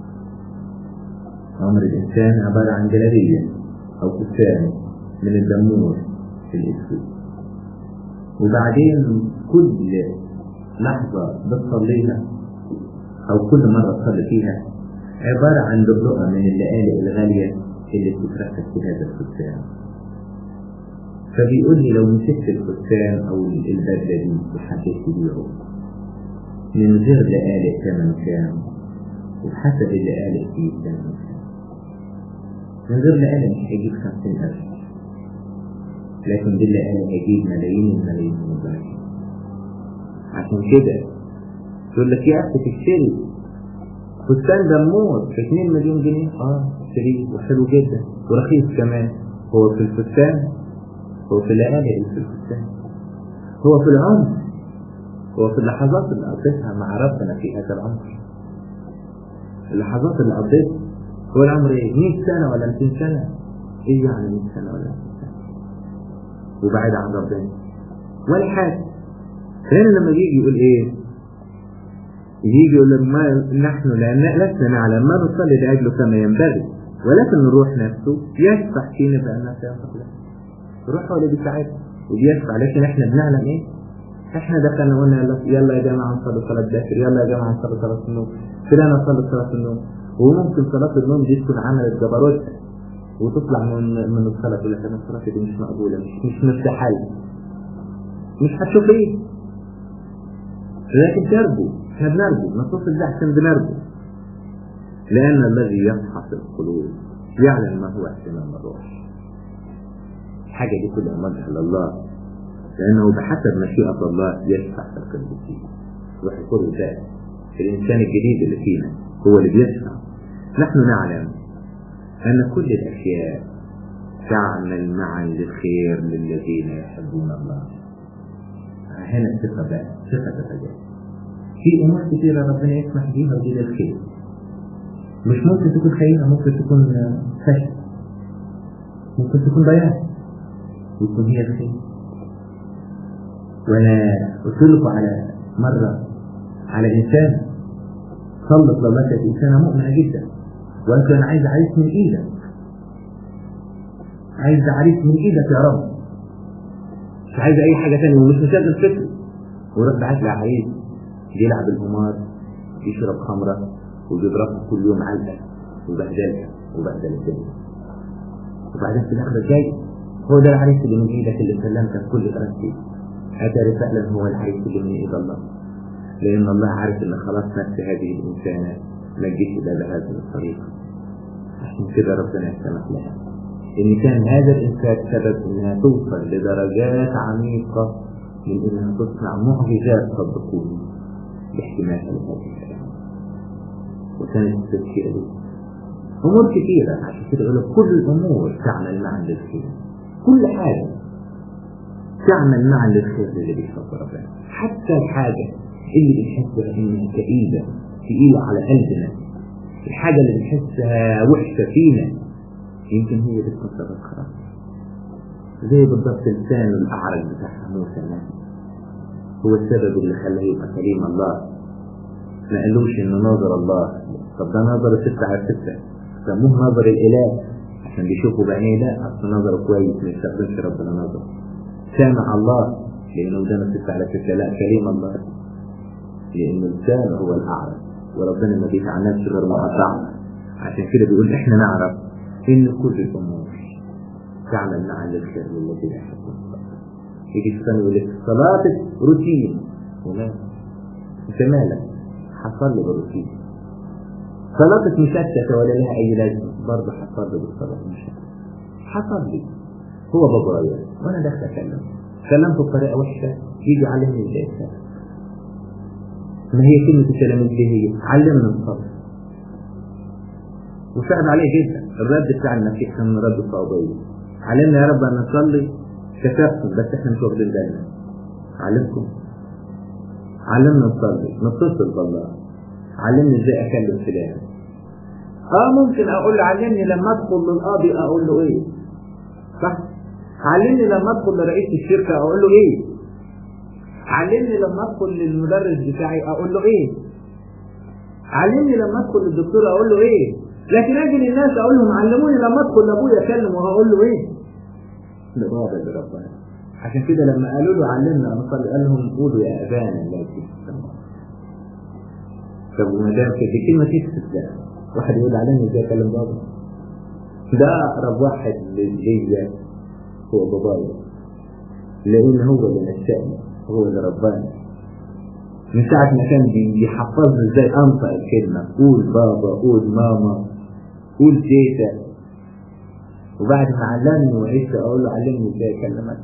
عمر الإنسان عبارة عن جلابية أو فستان من الدمور الأسود وبعدين كل لحظة بتصليها أو كل مرة تصلي فيها عبارة عن دبلقة من اللآلئ الغالية اللي بتتركب في هذا الفستان فبيقول لي لو مسكت الفستان أو البدلة دي وحبيت تبيعه من غير لآلئ ثمن كام وحسب اللآلئ فيه ثمن كام من غير لآلئ مش هيجيب خمسين ألف لكن دي اللآلئ هيجيب ملايين الملايين من البلد عشان كده يقول لك يا أخي تشتري فستان دمور ب 2 مليون جنيه اه اشتريه وحلو جدا ورخيص كمان هو في الفستان هو في اللآلئ اللي في الفستان هو في العمر هو في اللحظات اللي قضيتها مع ربنا في هذا العمر اللحظات اللي قضيتها هو العمر ايه 100 سنة ولا 200 سنة ايه يعني 100 سنة ولا 200 سنة وبعيد عن ربنا ولا حاجة هنا لما يجي يقول ايه يجي يقول لك ما نحن لأن لسنا نعلم ما نصلي لأجله كما ينبغي ولكن الروح نفسه يشفع فينا بأنها سينطق له الروح هو اللي بيساعدنا وبيشفع لكن احنا بنعلم ايه احنا دخلنا قلنا يلا, يلا يا جماعة نصلي صلاة باكر يلا يا جماعة نصلي صلاة النوم فلان نصلي صلاة النوم وممكن صلاة النوم دي تكون عملت جبروت وتطلع من من الصلاة تقول لك انا الصلاة دي مش مقبولة مش مش مرتاحة مش هتشوف ايه لكن ترجو احنا بنرجو نصوص ده عشان بنرجو لأن الذي يفحص القلوب يعلم ما هو اهتمام الروح الحاجة دي كلها مرجع لله لأنه بحسب مشيئة الله يشفع في القلب فيه روح القدس ده الإنسان الجديد اللي فينا هو اللي بيشفع نحن نعلم أن كل الأشياء تعمل معا للخير للذين يحبون الله هنا الثقة بقى ثقة الرجاء في أمور كثيرة ربنا يسمح بيها ودي للخير مش ممكن تكون خيرة ممكن تكون فشل ممكن تكون ضياع ويكون هي الخير وانا قلت لكم على مرة على انسان صلت لله كانت انسانة مؤمنة جدا وقالت انا عايز عريس من ايدك عايز عريس من ايدك يا رب مش عايز اي حاجة تانية ومش مشغل فكري ورد بعت لي عريس بيلعب القمار يشرب خمرة وبيضربها كل يوم علقة وبهدلها وبهدل الدنيا وبعدين في الآخر جاي هو ده العريس اللي من إيدك اللي سلمتك كل إرادتي أتاري فعلا هو العريس اللي من إيد الله لأن الله عارف إن خلاص نفس هذه الإنسانة ما تجيش إلا بهذه الطريقة عشان كده ربنا يسامح لها إن كان هذا الإنسان سبب إنها توصل لدرجات عميقة من إنها تصنع معجزات صدقوني باحتمالها لهذه الكلام وكانت التفكير دي أمور كثيرة عشان كده يقول كل الأمور تعمل معا للخير كل حاجة تعمل معا للخير اللي بيحب ربنا حتى الحاجة اللي بنحسها إنها كئيبة تقيلة على قلبنا الحاجة اللي بنحسها وحشة فينا يمكن هي اللي تكون سبب خلاص زي بالضبط لسان الأعرج بتاع موسى النبي هو السبب اللي خلاه يبقى كريم الله ما قالوش إنه ناظر الله طب ده نظر ستة على ستة سموه نظر الإله عشان بيشوفوا بعينيه لا أصل نظره كويس ما يستخدمش ربنا نظر سامع الله لأنه قدامه ستة على ستة لا كريم الله لأن الإنسان هو الأعرج وربنا ما بيتعناش غير ما أطعنا عشان كده بيقول إحنا نعرف إن كل الأمور تعمل معا للخير للذين يحبون يجي الثاني يقول لك صلاتك روتين وما أنت مالك حصل لي بالروتين صلاتك مشتتة ولا لها أي لازمة برضه حصل لي بالصلاة مشتتة حصل لي هو بابايا وأنا داخل أكلم كلمته بطريقة وحشة يجي علمني إزاي أتكلم ما هي كلمة الكلام اللي هي علمنا الصبر وصعب عليه جدا الرد بتاع المسيح كان رد صعوبية علمنا يا رب أن نصلي كتبتم بس احنا مش واخدين بالنا علمكم علمنا نصلي نتصل بالله علمني ازاي اكلم فلان اه ممكن اقول له علمني لما ادخل للقاضي اقول له ايه صح علمني لما ادخل لرئيس الشركة اقول له ايه علمني لما ادخل للمدرس بتاعي اقول له ايه علمني لما ادخل للدكتور اقول له ايه لكن اجي للناس اقول لهم علموني لما ادخل لابويا اكلم وهقول له ايه لبابا اللي ربنا عشان كده لما قالوا له علمنا نصلي قال لهم قولوا يا ابانا الذي في السماء طب وما دام كده كلمه تكسب ده واحد يقول علمني ازاي اكلم بابا ده اقرب واحد ليا هو بابايا لان هو اللي نشأني هو اللي رباني من ساعة ما كان بيحفظني ازاي انطق الكلمة قول بابا قول ماما قول تيتا وبعد ما علمني وعشت اقول له علمني ازاي اكلمك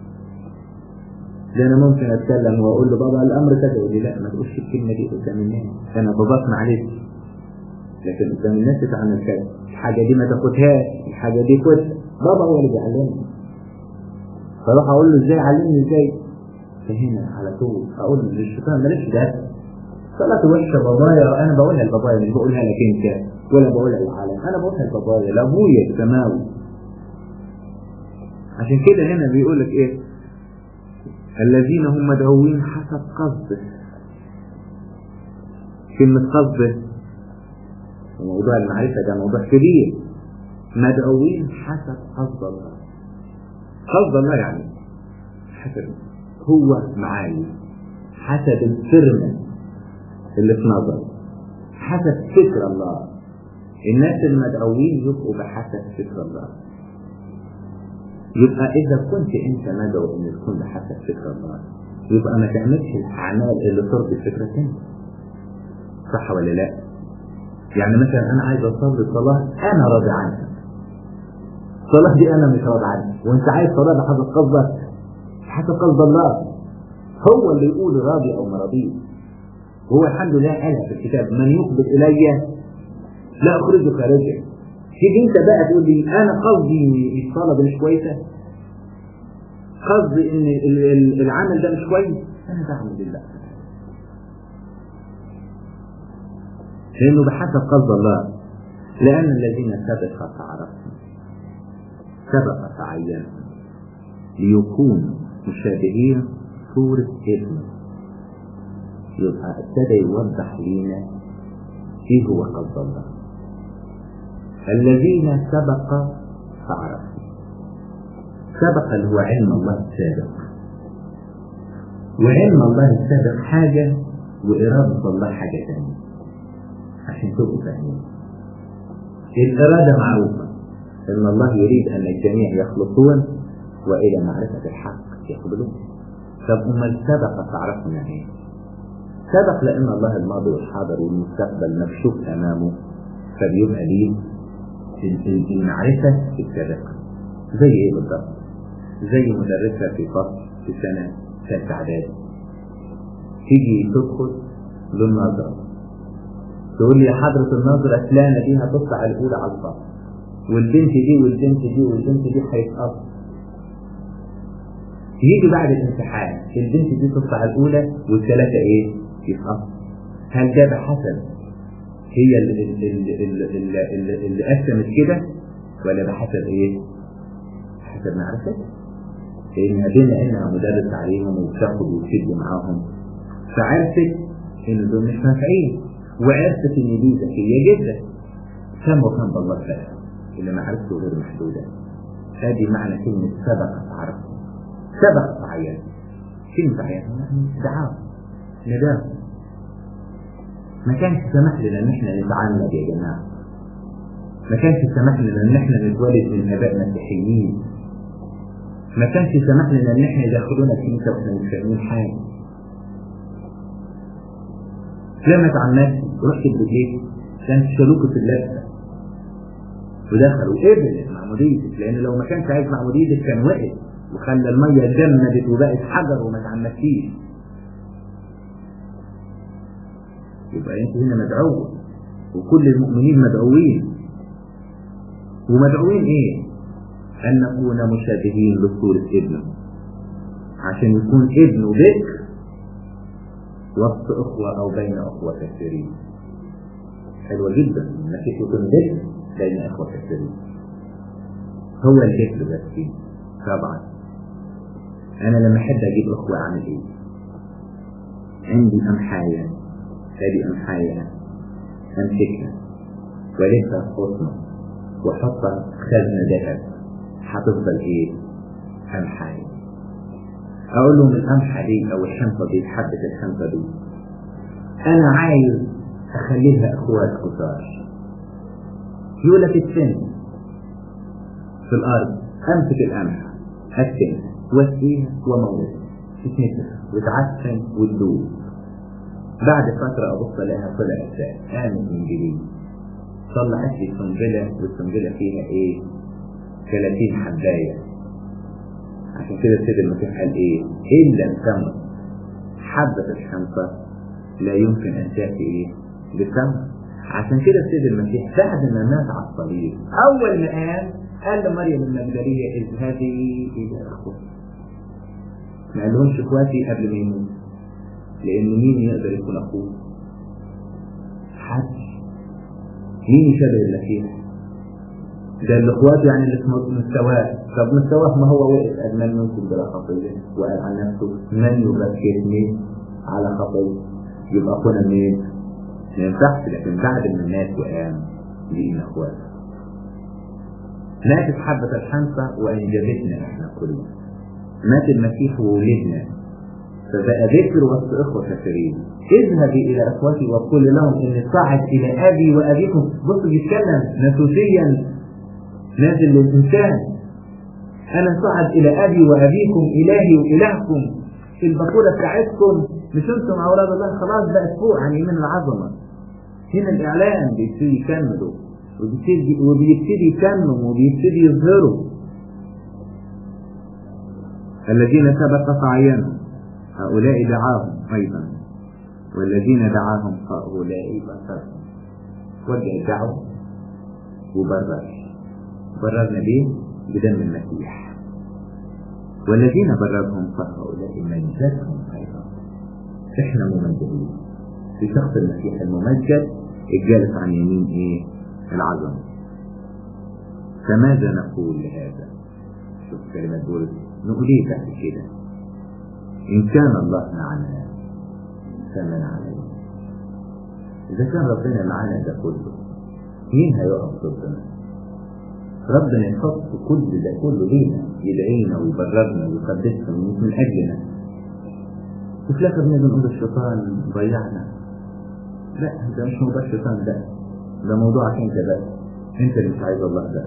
ده انا ممكن اتكلم واقول له بابا الامر كذا يقول لي لا ما تقولش الكلمة دي قدام الناس انا باباك معلش لكن قدام الناس تتعامل كذا الحاجة دي ما تاخدهاش الحاجة دي خدها بابا هو اللي بيعلمني فاروح اقول له ازاي علمني ازاي فهنا على طول اقول للشيطان مالكش ده صلاة وحشة بابايا انا بقولها لبابايا مش بقولها لك انت ولا بقولها للعالم انا بقولها لبابايا لابويا السماوي عشان كده هنا بيقول لك ايه الذين هم مدعوين حسب قصده كلمة قصده وموضوع المعرفة ده موضوع كبير مدعوين حسب قصد الله قصد الله يعني حسب هو معايا حسب الفرمة اللي في نظري حسب فكر الله الناس المدعوين يبقوا بحسب فكر الله يبقى إذا كنت أنت مدعو إن تكون بحسب فكر الله يبقى ما تعملش الأعمال اللي ترضي فكرة أنت صح ولا لا؟ يعني مثلا أنا عايز أصلي صلاة أنا راضي عنها الصلاة دي أنا مش راضي عنها وأنت عايز صلاة بحسب قصدك حسب قصد الله هو اللي يقول راضي او مرضي هو الحمد لله قالها في الكتاب من يقبل الي لا اخرجه خارجا تيجي انت بقى تقول لي انا قصدي الصلاه دي مش كويسه قصدي ان العمل ده مش كويس انا بعمل لله لانه بحسب قصد الله لان الذين سبق فعرفهم سبق فعينهم ليكونوا مشابهين صورة ابنه يبقى ابتدى يوضح لنا ايه هو قصد الله الذين سبق فعرفوا سبق اللي هو علم الله السابق وعلم الله السابق حاجة وإرادة الله حاجة ثانية عشان تبقوا فاهمين الإرادة معروفة إن الله يريد أن الجميع يخلصون وإلى معرفة الحق يقبلون طب أمال سبق تعرفوا يعني إيه؟ سبق لأن الله الماضي والحاضر والمستقبل مكشوف أمامه فبيبقى ليه المعرفة السابقة زي إيه بالضبط؟ زي مدرسة في فصل في سنة ثالثة إعدادي تيجي تدخل للنظرة تقول لي يا حضرة النظرة فلانة دي هتطلع الأولى على الفصل والبنت دي والبنت دي والبنت دي هيتقص يجي بعد الامتحان البنت دي تطلع الأولى والثلاثة إيه؟ يتقص هل ده بحسب هي اللي, اللي قسمت كده ولا بحسب إيه؟ بحسب معرفتها لأنها بما إنها مدرس عليهم وبتاخد وتشد معاهم فعرفت إن دول مش نافعين وعرفت إن دي ذكية جدا كم وكم بالله فعلا اللي معرفته غير محدودة هذه معنى كلمة سبق تعرفه سبق تعين كلمة تعين يعني دعاء نداء ما كانش سمح لنا ان احنا نتعلم يا جماعة ما كانش سمح لنا ان احنا نتولد من اباء مسيحيين ما كانش سمح لنا ان احنا يدخلونا الكنيسة واحنا مش فاهمين حاجة لما اتعمدت رحت برجليك كانت شلوكة اللبسة ودخلوا قبل معموديتك لان لو ما كانش عايز معموديتك كان وقف وخلى المية جمدت وبقت حجر وما اتعمدتيش يبقى انت هنا مدعوة وكل المؤمنين مدعوين ومدعوين ايه ان نكون مشابهين لصورة ابنه عشان يكون ابنه بكر وسط اخوة او بين اخوة كثيرين حلوة جدا انك يكون بكر بين اخوة كثيرين هو البكر بس طبعا انا لما احب اجيب اخوة اعمل ايه عندي امحايا هذه امحايا امسكها والفها قطنة واحطها خزنة ذهب هتفضل ايه امحايا اقول لهم القمحة دي او الحنطة دي حبة الحنطة دي انا عايز اخليها اخوات كتار يقول لك السن في الارض امسك القمحة اكتمها واسقيها واموتها تتنفخ وتعفن وتدوب بعد فترة ابص الاقيها طلعت آمن انجليزي طلعت لي سنبلة والسنبلة فيها ايه 30 حباية عشان كده السيد المسيح قال ايه ان لم تمت حبة الحنطة لا يمكن ان تاتي ايه بثمر عشان كده السيد المسيح بعد ما مات على الصليب اول ما قام قال لمريم المجدلية اذهبي الى اخوتي ما قالهمش اخواتي قبل ما يموت لان مين يقدر يكون اخوه حد مين يشبه المسيح ده الاخوات يعني اللي في مستواه طب مستواه ما هو وقف قال من منكم بلا خطيه وقال عن نفسه من يبكرني على خطيه يبقى اخونا منين؟ ما ينفعش لكن بعد ما مات وقام بقينا اخوات ماتت حبة الحنطة وانجبتنا احنا كلنا مات المسيح وولدنا فبقى ذكر وسط اخوة كثيرين اذهبي الى اخوتي وقل لهم اني صعد الى ابي وابيكم بص بيتكلم نسوسيا نازل للإنسان أنا صعد إلى أبي وأبيكم إلهي وإلهكم البطولة بتاعتكم مش أنتم أولاد الله خلاص بقت فوق عن يمين العظمة هنا الإعلان بيبتدي يكملوا وبيبتدي وبيبتدي يتمم وبيبتدي يظهروا الذين سبق فعينهم هؤلاء دعاهم أيضا والذين دعاهم هؤلاء بصرهم وجه الدعوة وبرر بررنا به بدم المسيح والذين بررهم فهؤلاء منجدهم ايضا احنا ممجدين في شخص المسيح الممجد الجالس عن يمين ايه العظمه فماذا نقول لهذا شوف كلمة بولس نقول ايه بعد كده ان كان الله معنا فمن علينا اذا كان ربنا معانا ده كله مين هيقف ضدنا ربنا يحط كل ده كله لينا يدعينا ويبررنا ويقدسنا ويموت من اجلنا وفي الاخر بنيجي نقول الشيطان ضيعنا لا ده مش موضوع الشيطان ده ده موضوعك انت بس انت اللي مش عايز الله ده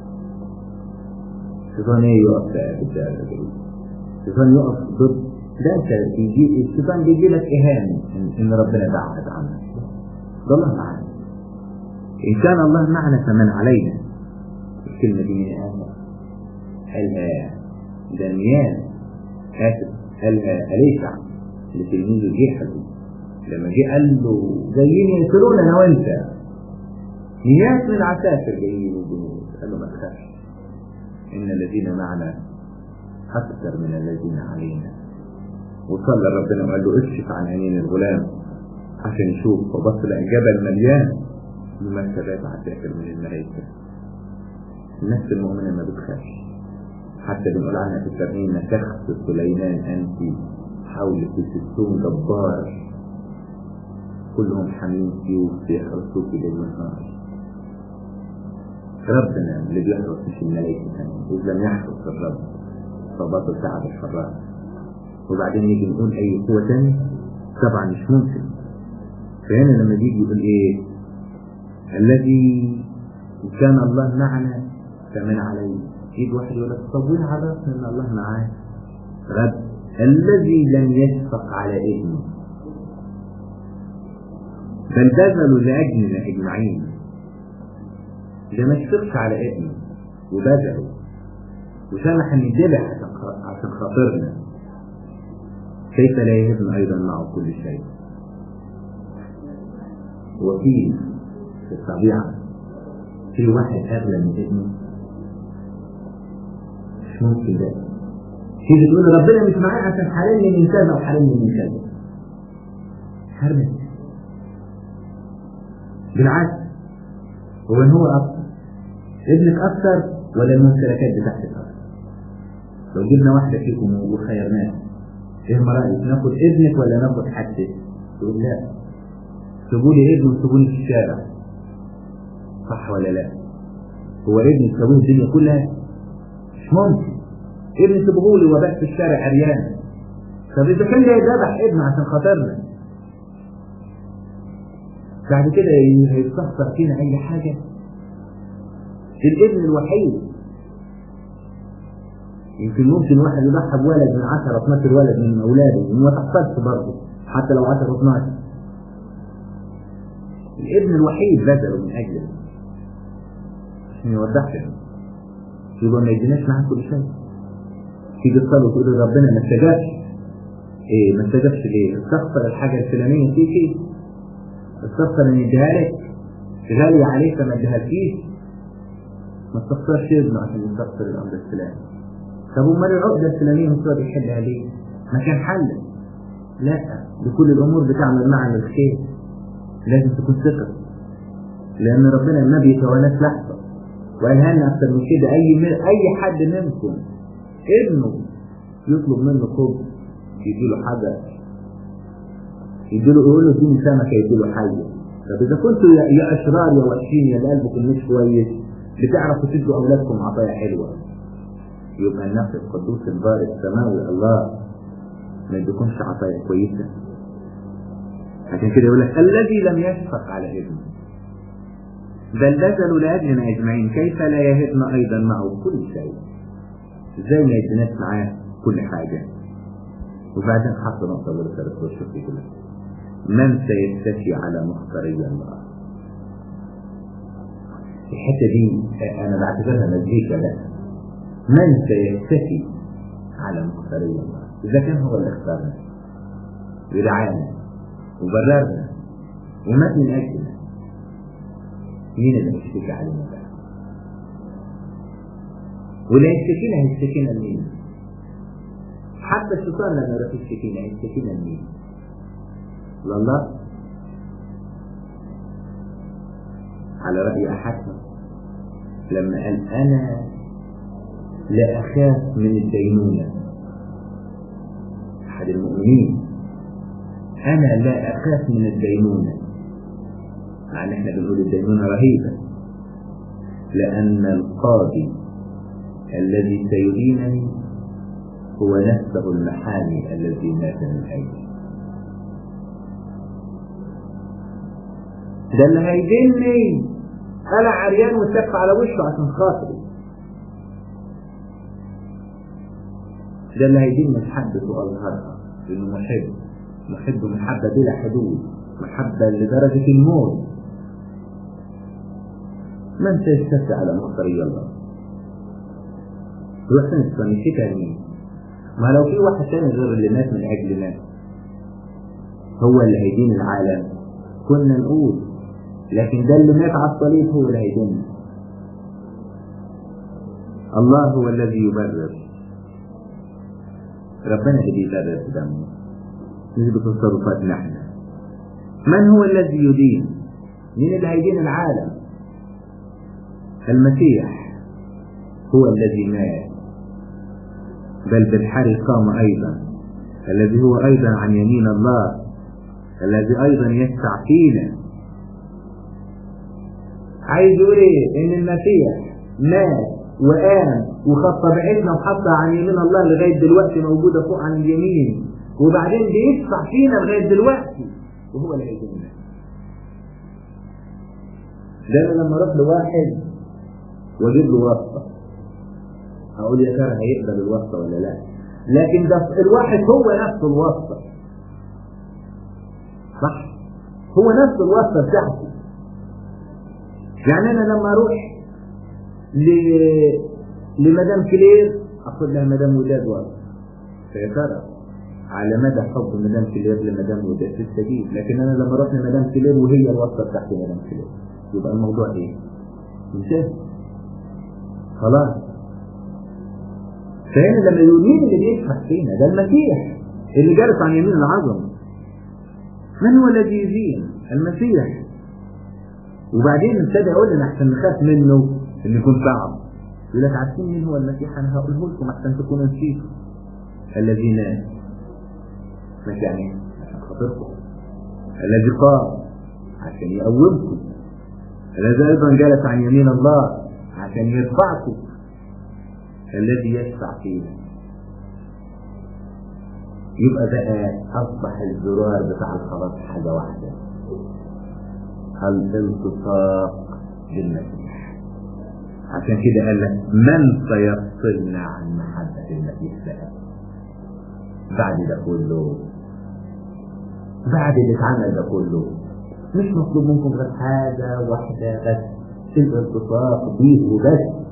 الشيطان ايه يقف بقى الشيطان يقف ضد ده انت بيجي الشيطان بيجي لك اهانه ان, إن ربنا بعد عنك ده الله معانا ان كان الله معنا فمن علينا الكلمه دي من قالها قالها دانيال اسف قالها اليشع لتلميذه جحده لما جه قال له جايين يقتلونا انا وانت مئات من العساكر جايين وجنود قال له ما تخافش ان الذين معنا اكثر من الذين علينا وصلى ربنا وقال له اكشف عن عينين الغلام عشان يشوف فبص لقى جبل مليان بمركبات عساكر من الملائكه النفس المؤمنه ما بتخافش حتى بنقول عنها في الترنيمه تخف سليمان انت حولك ستون جبار كلهم حامين سيوف بيحرسوك ليل ونهار ربنا اللي بيحرس مش الملائكة إذ لم يحرس الرب فبطل تعب الحراس وبعدين نيجي نقول أي قوة تانية طبعا مش ممكن فهنا لما يجي يقول إيه الذي كان الله معنا فمن عليه يجي واحد يقول لك طب وين عرفنا ان الله معاه رب الذي لم يشفق على ابنه بل بذلوا لاجلنا اجمعين ده ما شفقش على ابنه وبذله وسمح ان يدلع عشان خاطرنا كيف لا يهبنا ايضا معه كل شيء وفي في الطبيعه في واحد اغلى من ابنه مش ممكن ده تيجي تقول ربنا مش معايا عشان حرمني من كذا وحرمني من كذا حرمك بالعكس هو ان هو اكثر ابنك اكثر ولا الممتلكات بتاعتك اكثر لو جبنا واحده فيكم وخيرناها ايه ما رايك ناخد ابنك ولا ناخد حدك تقول لا سيبوا لي ابني وسيبوني في الشارع صح ولا لا هو ابني تسويه الدنيا كلها مش ممكن ابني سيبوه لي وبات في الشارع عريان طب اذا كان جاي ذبح ابن عشان خاطرنا بعد كده هيستخسر فينا اي حاجه الابن الوحيد يمكن ممكن واحد يضحى بولد من 10 12 ولد من اولاده وما تحصلش برضه حتى لو 10 12 الابن الوحيد بذله من اجله عشان يوضح لنا يبقى ما يديناش معاه كل شيء تيجي تصلي وتقول ربنا ما استجابش ايه ما استجابش ليه؟ استغفر الحاجه الفلانيه فيكي استغفر ان يديها لك غالية عليك ما اديها لكيش ما استغفرش ابنه عشان يستغفر الامر الفلاني طب امال العقده الفلانيه مش راضي يحلها ليه؟ ما كان حل لا لكل الامور بتعمل معا الخير لازم تكون ثقه لان ربنا ما بيتواناش لحظه وقال لنا اكثر من كده اي من اي حد منكم ابنه يطلب منه خبز يديله حجر يديله يقول له اديني سمكه يديله حيه طب اذا كنتوا يا اشرار يا وحشين يا قلبكم مش كويس بتعرفوا تدوا اولادكم عطايا حلوه يبقى النفس القدوس البارئ السماوي الله ما يديكمش عطايا كويسه عشان كده يقول لك الذي لم يشفق على ابنه بل بذلوا لاجلنا اجمعين كيف لا يهبنا ايضا معه كل شيء ازاي ما يديناش معاه كل حاجه وبعدين حط نقطه ورساله الشيخ يقول لك من سيتكي على مختاري الله الحته دي انا بعتبرها مزيكا لا من سيتكي على مختاري الله اذا كان هو اللي اختارنا ودعانا وبررنا ومات من اجلنا مين اللي هيشتكي علينا بقى واللي هيشتكينا هيشتكينا لمين حتى الشيطان لما يروح يشتكينا هيشتكينا لمين لله على رأي أحدهم لما قال أنا لا أخاف من الدينونة أحد المؤمنين أنا لا أخاف من الدينونة مع أن إحنا بنقول الدينونة رهيبة لأن القاضي الذي سيدينني هو نفسه المحامي الذي مات من أجلي ده اللي هيديني قلع عريان وسف على وشه عشان خاطري ده اللي هيديني محبة وأظهرها لأنه محب محب محبة بلا حدود محبة لدرجة الموت من سيستفتى على مختاري الله روح فين نسيتها مين ما لو في واحد تاني غير اللي مات من أجل مات هو اللي هيدين العالم كنا نقول لكن ده اللي مات على الصليب هو اللي هيديننا الله هو الذي يبرر ربنا اللي بيبرر بدمه مش بتصرفاتنا احنا من هو الذي يدين مين اللي هيدين العالم المسيح هو الذي مات بل بالحري قام ايضا الذي هو ايضا عن يمين الله الذي ايضا يشفع فينا عايز يقول ايه ان المسيح مات وقام وخد طبيعتنا وحطها عن يمين الله لغايه دلوقتي موجوده فوق عن اليمين وبعدين بيدفع فينا لغايه دلوقتي وهو اللي هيجينا ده انا لما اروح لواحد واجيب له واسطه هقول يا ترى هيقبل الواسطه ولا لا لكن ده الواحد هو نفسه الواسطه صح هو نفس الواسطه بتاعته يعني انا لما اروح ل... لمدام كلير اقول لها مدام وداد واسطه فيا ترى على مدى حب مدام كلير لمدام وداد تستجيب لكن انا لما اروح لمدام كلير وهي الواسطه بتاعتي مدام كلير يبقى الموضوع ايه؟ انتهى خلاص فهنا لما يقول مين اللي بيشفع فينا ده المسيح اللي جالس عن يمين العظمه من هو الذي يزين المسيح وبعدين ابتدى يقول لنا عشان نخاف منه ان يكون صعب يقول لك عارفين مين هو المسيح انا هقوله لكم عشان تكونوا نسيتوا الذي نام مش يعني عشان خاطركم الذي قام عشان يقومكم الذي ايضا جلس عن يمين الله عشان يرفعكم الذي يشفع فينا يبقى بقى اصبح الزرار بتاع الخلاص حاجه واحده الالتصاق بالمسيح عشان كده قال لك من سيفصلنا عن محبة المسيح بقى بعد ده كله بعد اللي اتعمل ده كله مش مطلوب منكم غير حاجة واحدة بس الالتصاق بيه وبس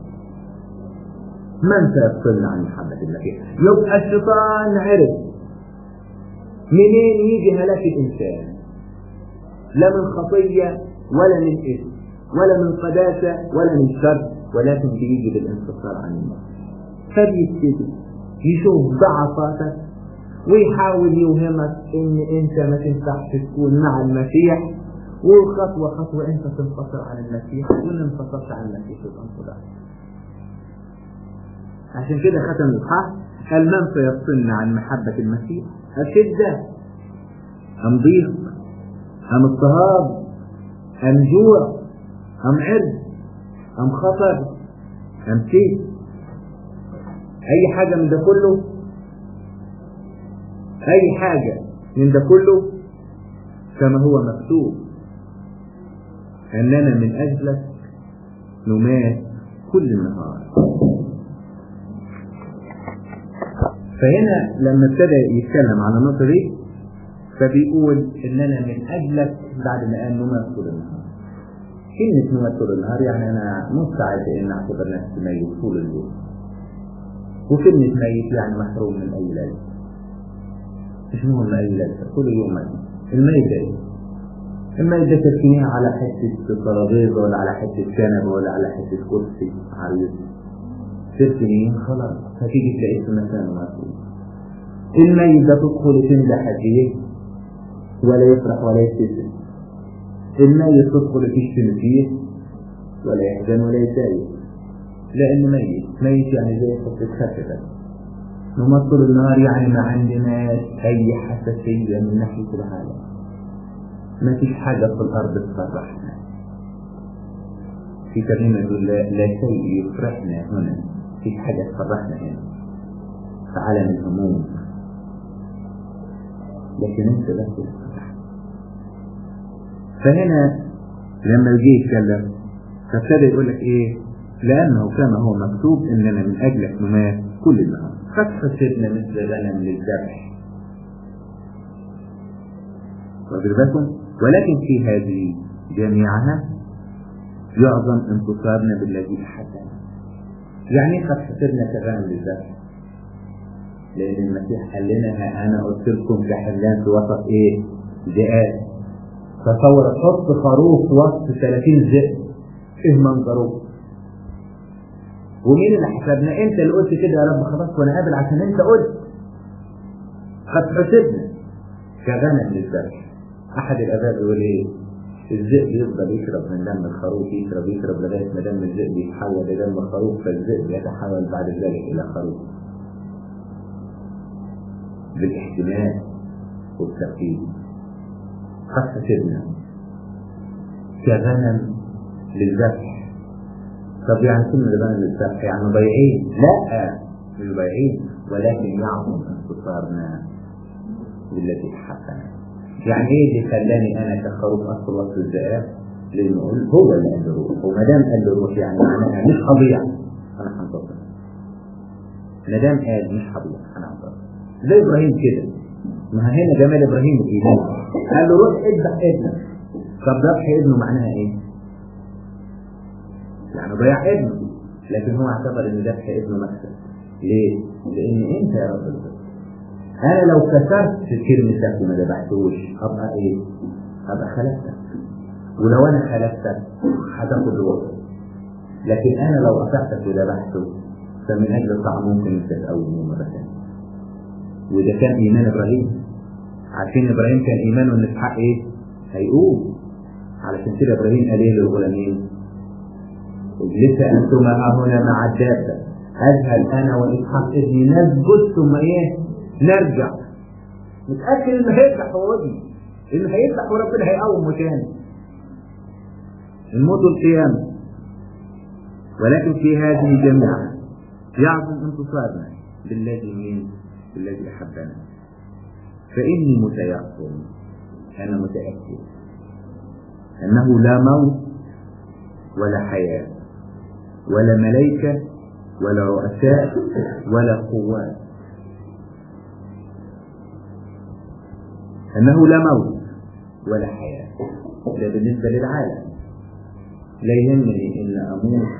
من سيفصلنا عن محبة المسيح يبقى الشيطان عرف منين يجي هلاك الإنسان لا من خطية ولا من إثم ولا من قداسة ولا من شر ولكن بيجي بالانفصال عن الله فبيبتدي يشوف ضعفاتك ويحاول يوهمك ان انت ما تنفعش تكون مع المسيح وخطوة خطوة انت تنفصل عن المسيح وان انفصلت عن المسيح يبقى انت ضعف عشان كده ختم الإصحاح قال من سيفصلنا عن محبة المسيح الشدة أم ضيق أم اضطهاد أم جوع أم عرض أم خطر أم سيف أي حاجة من ده كله أي حاجة من ده كله كما هو مكتوب أننا من أجلك نمات كل النهار فهنا لما ابتدى يتكلم عن النقطة دي فبيقول إننا من أجلك بعد ما قال نمات طول النهار كلمة نمات طول النهار يعني أنا مستعد إن أعتبر نفسي ميت طول اليوم وكلمة ميت يعني محروم من أي ليلة مش مهم أي ليلة كل يوم ميت الميت ده إيه؟ الميت ده تركينيها على حتة ترابيزة ولا على حتة كنبة ولا على حتة كرسي عريض تركينيه خلاص هتيجي تلاقيه في مكانه مسؤول الميت ده تدخل تمدح فيه ولا يفرح ولا يبتسم الميت تدخل تشتم فيه ولا يحزن ولا يتضايق لأنه ميت ميت يعني زي حتة خشبة نمطر النار يعني ما عندناش أي حساسية من ناحية العالم ما فيش حاجة في الأرض تفرحنا في كلمة يقول لا, لا شيء يفرحنا هنا فيش حاجة تفرحنا هنا في عالم الهموم لكن انت بس تفرح فهنا لما يجي يتكلم فابتدى يقول لك ايه لانه كما هو مكتوب اننا من اجلك نمات كل النهار قد حسبنا مثل غنم للذبح واخد بالكم ولكن في هذه جميعها يعظم انتصارنا بالذي احبنا يعني قد حسبنا كغنم للذبح لان المسيح قال لنا ها انا قلت لكم كحلان في وسط ايه ذئاب تصور تحط خروف في وسط 30 ذئب ايه منظره ومين اللي حسبنا انت اللي قلت كده يا رب خلاص وانا قابل عشان انت قلت قد حسبنا كغنم للذبح احد الاباء يقول ايه الذئب يفضل يشرب من دم الخروف يشرب يشرب لغايه ما دم الذئب يتحول لدم الخروف فالذئب يتحول بعد ذلك الى خروف بالاحتمال والتركيز قد حسبنا كغنم للذبح طب يعني كل غنم للذبح يعني ضيعين لا مش ضيعين ولكن يعظم انتصارنا بالذي حقنا يعني ايه اللي خلاني انا كخروف ادخل وسط الذئاب لانه هو اللي قال له روح وما دام قال له روح يعني معناها مش هضيع انا هنتصر ما دام قال مش هضيع انا هنتصر زي ابراهيم كده ما هنا جمال ابراهيم الايمان قال له روح اذبح ابنك طب ذبح ابنه معناها ايه؟ يعني ضيع ابنه لكن هو اعتبر ان ذبح ابنه مكسب ليه؟ لان انت يا رب العزة انا لو كسرت كلمتك وما ذبحتوش ابقى ايه؟ ابقى خلفتك ولو انا خلفتك هتاخد روحي لكن انا لو قطعتك وذبحته فمن اجل الطعم ممكن انت تقوم مره ثانيه وده كان ايمان ابراهيم عارفين ابراهيم كان ايمانه ان اسحاق ايه؟ هيقوم علشان كده ابراهيم قال ايه للغلامين؟ اجلس انتما هنا مع الدابه اذهب انا واسحاق ابني نسجد ثم ايه؟ نرجع متاكد انه هيفتح هو ابني انه هيفتح وربنا هيقوم تاني الموت والقيامه ولكن في هذه جميعا يعظم انتصارنا بالذي مين؟ بالذي احبنا فاني متيقن انا متاكد انه لا موت ولا حياه ولا ملائكه ولا رؤساء ولا قوات انه لا موت ولا حياه ده بالنسبه للعالم لا يهمني ان اموت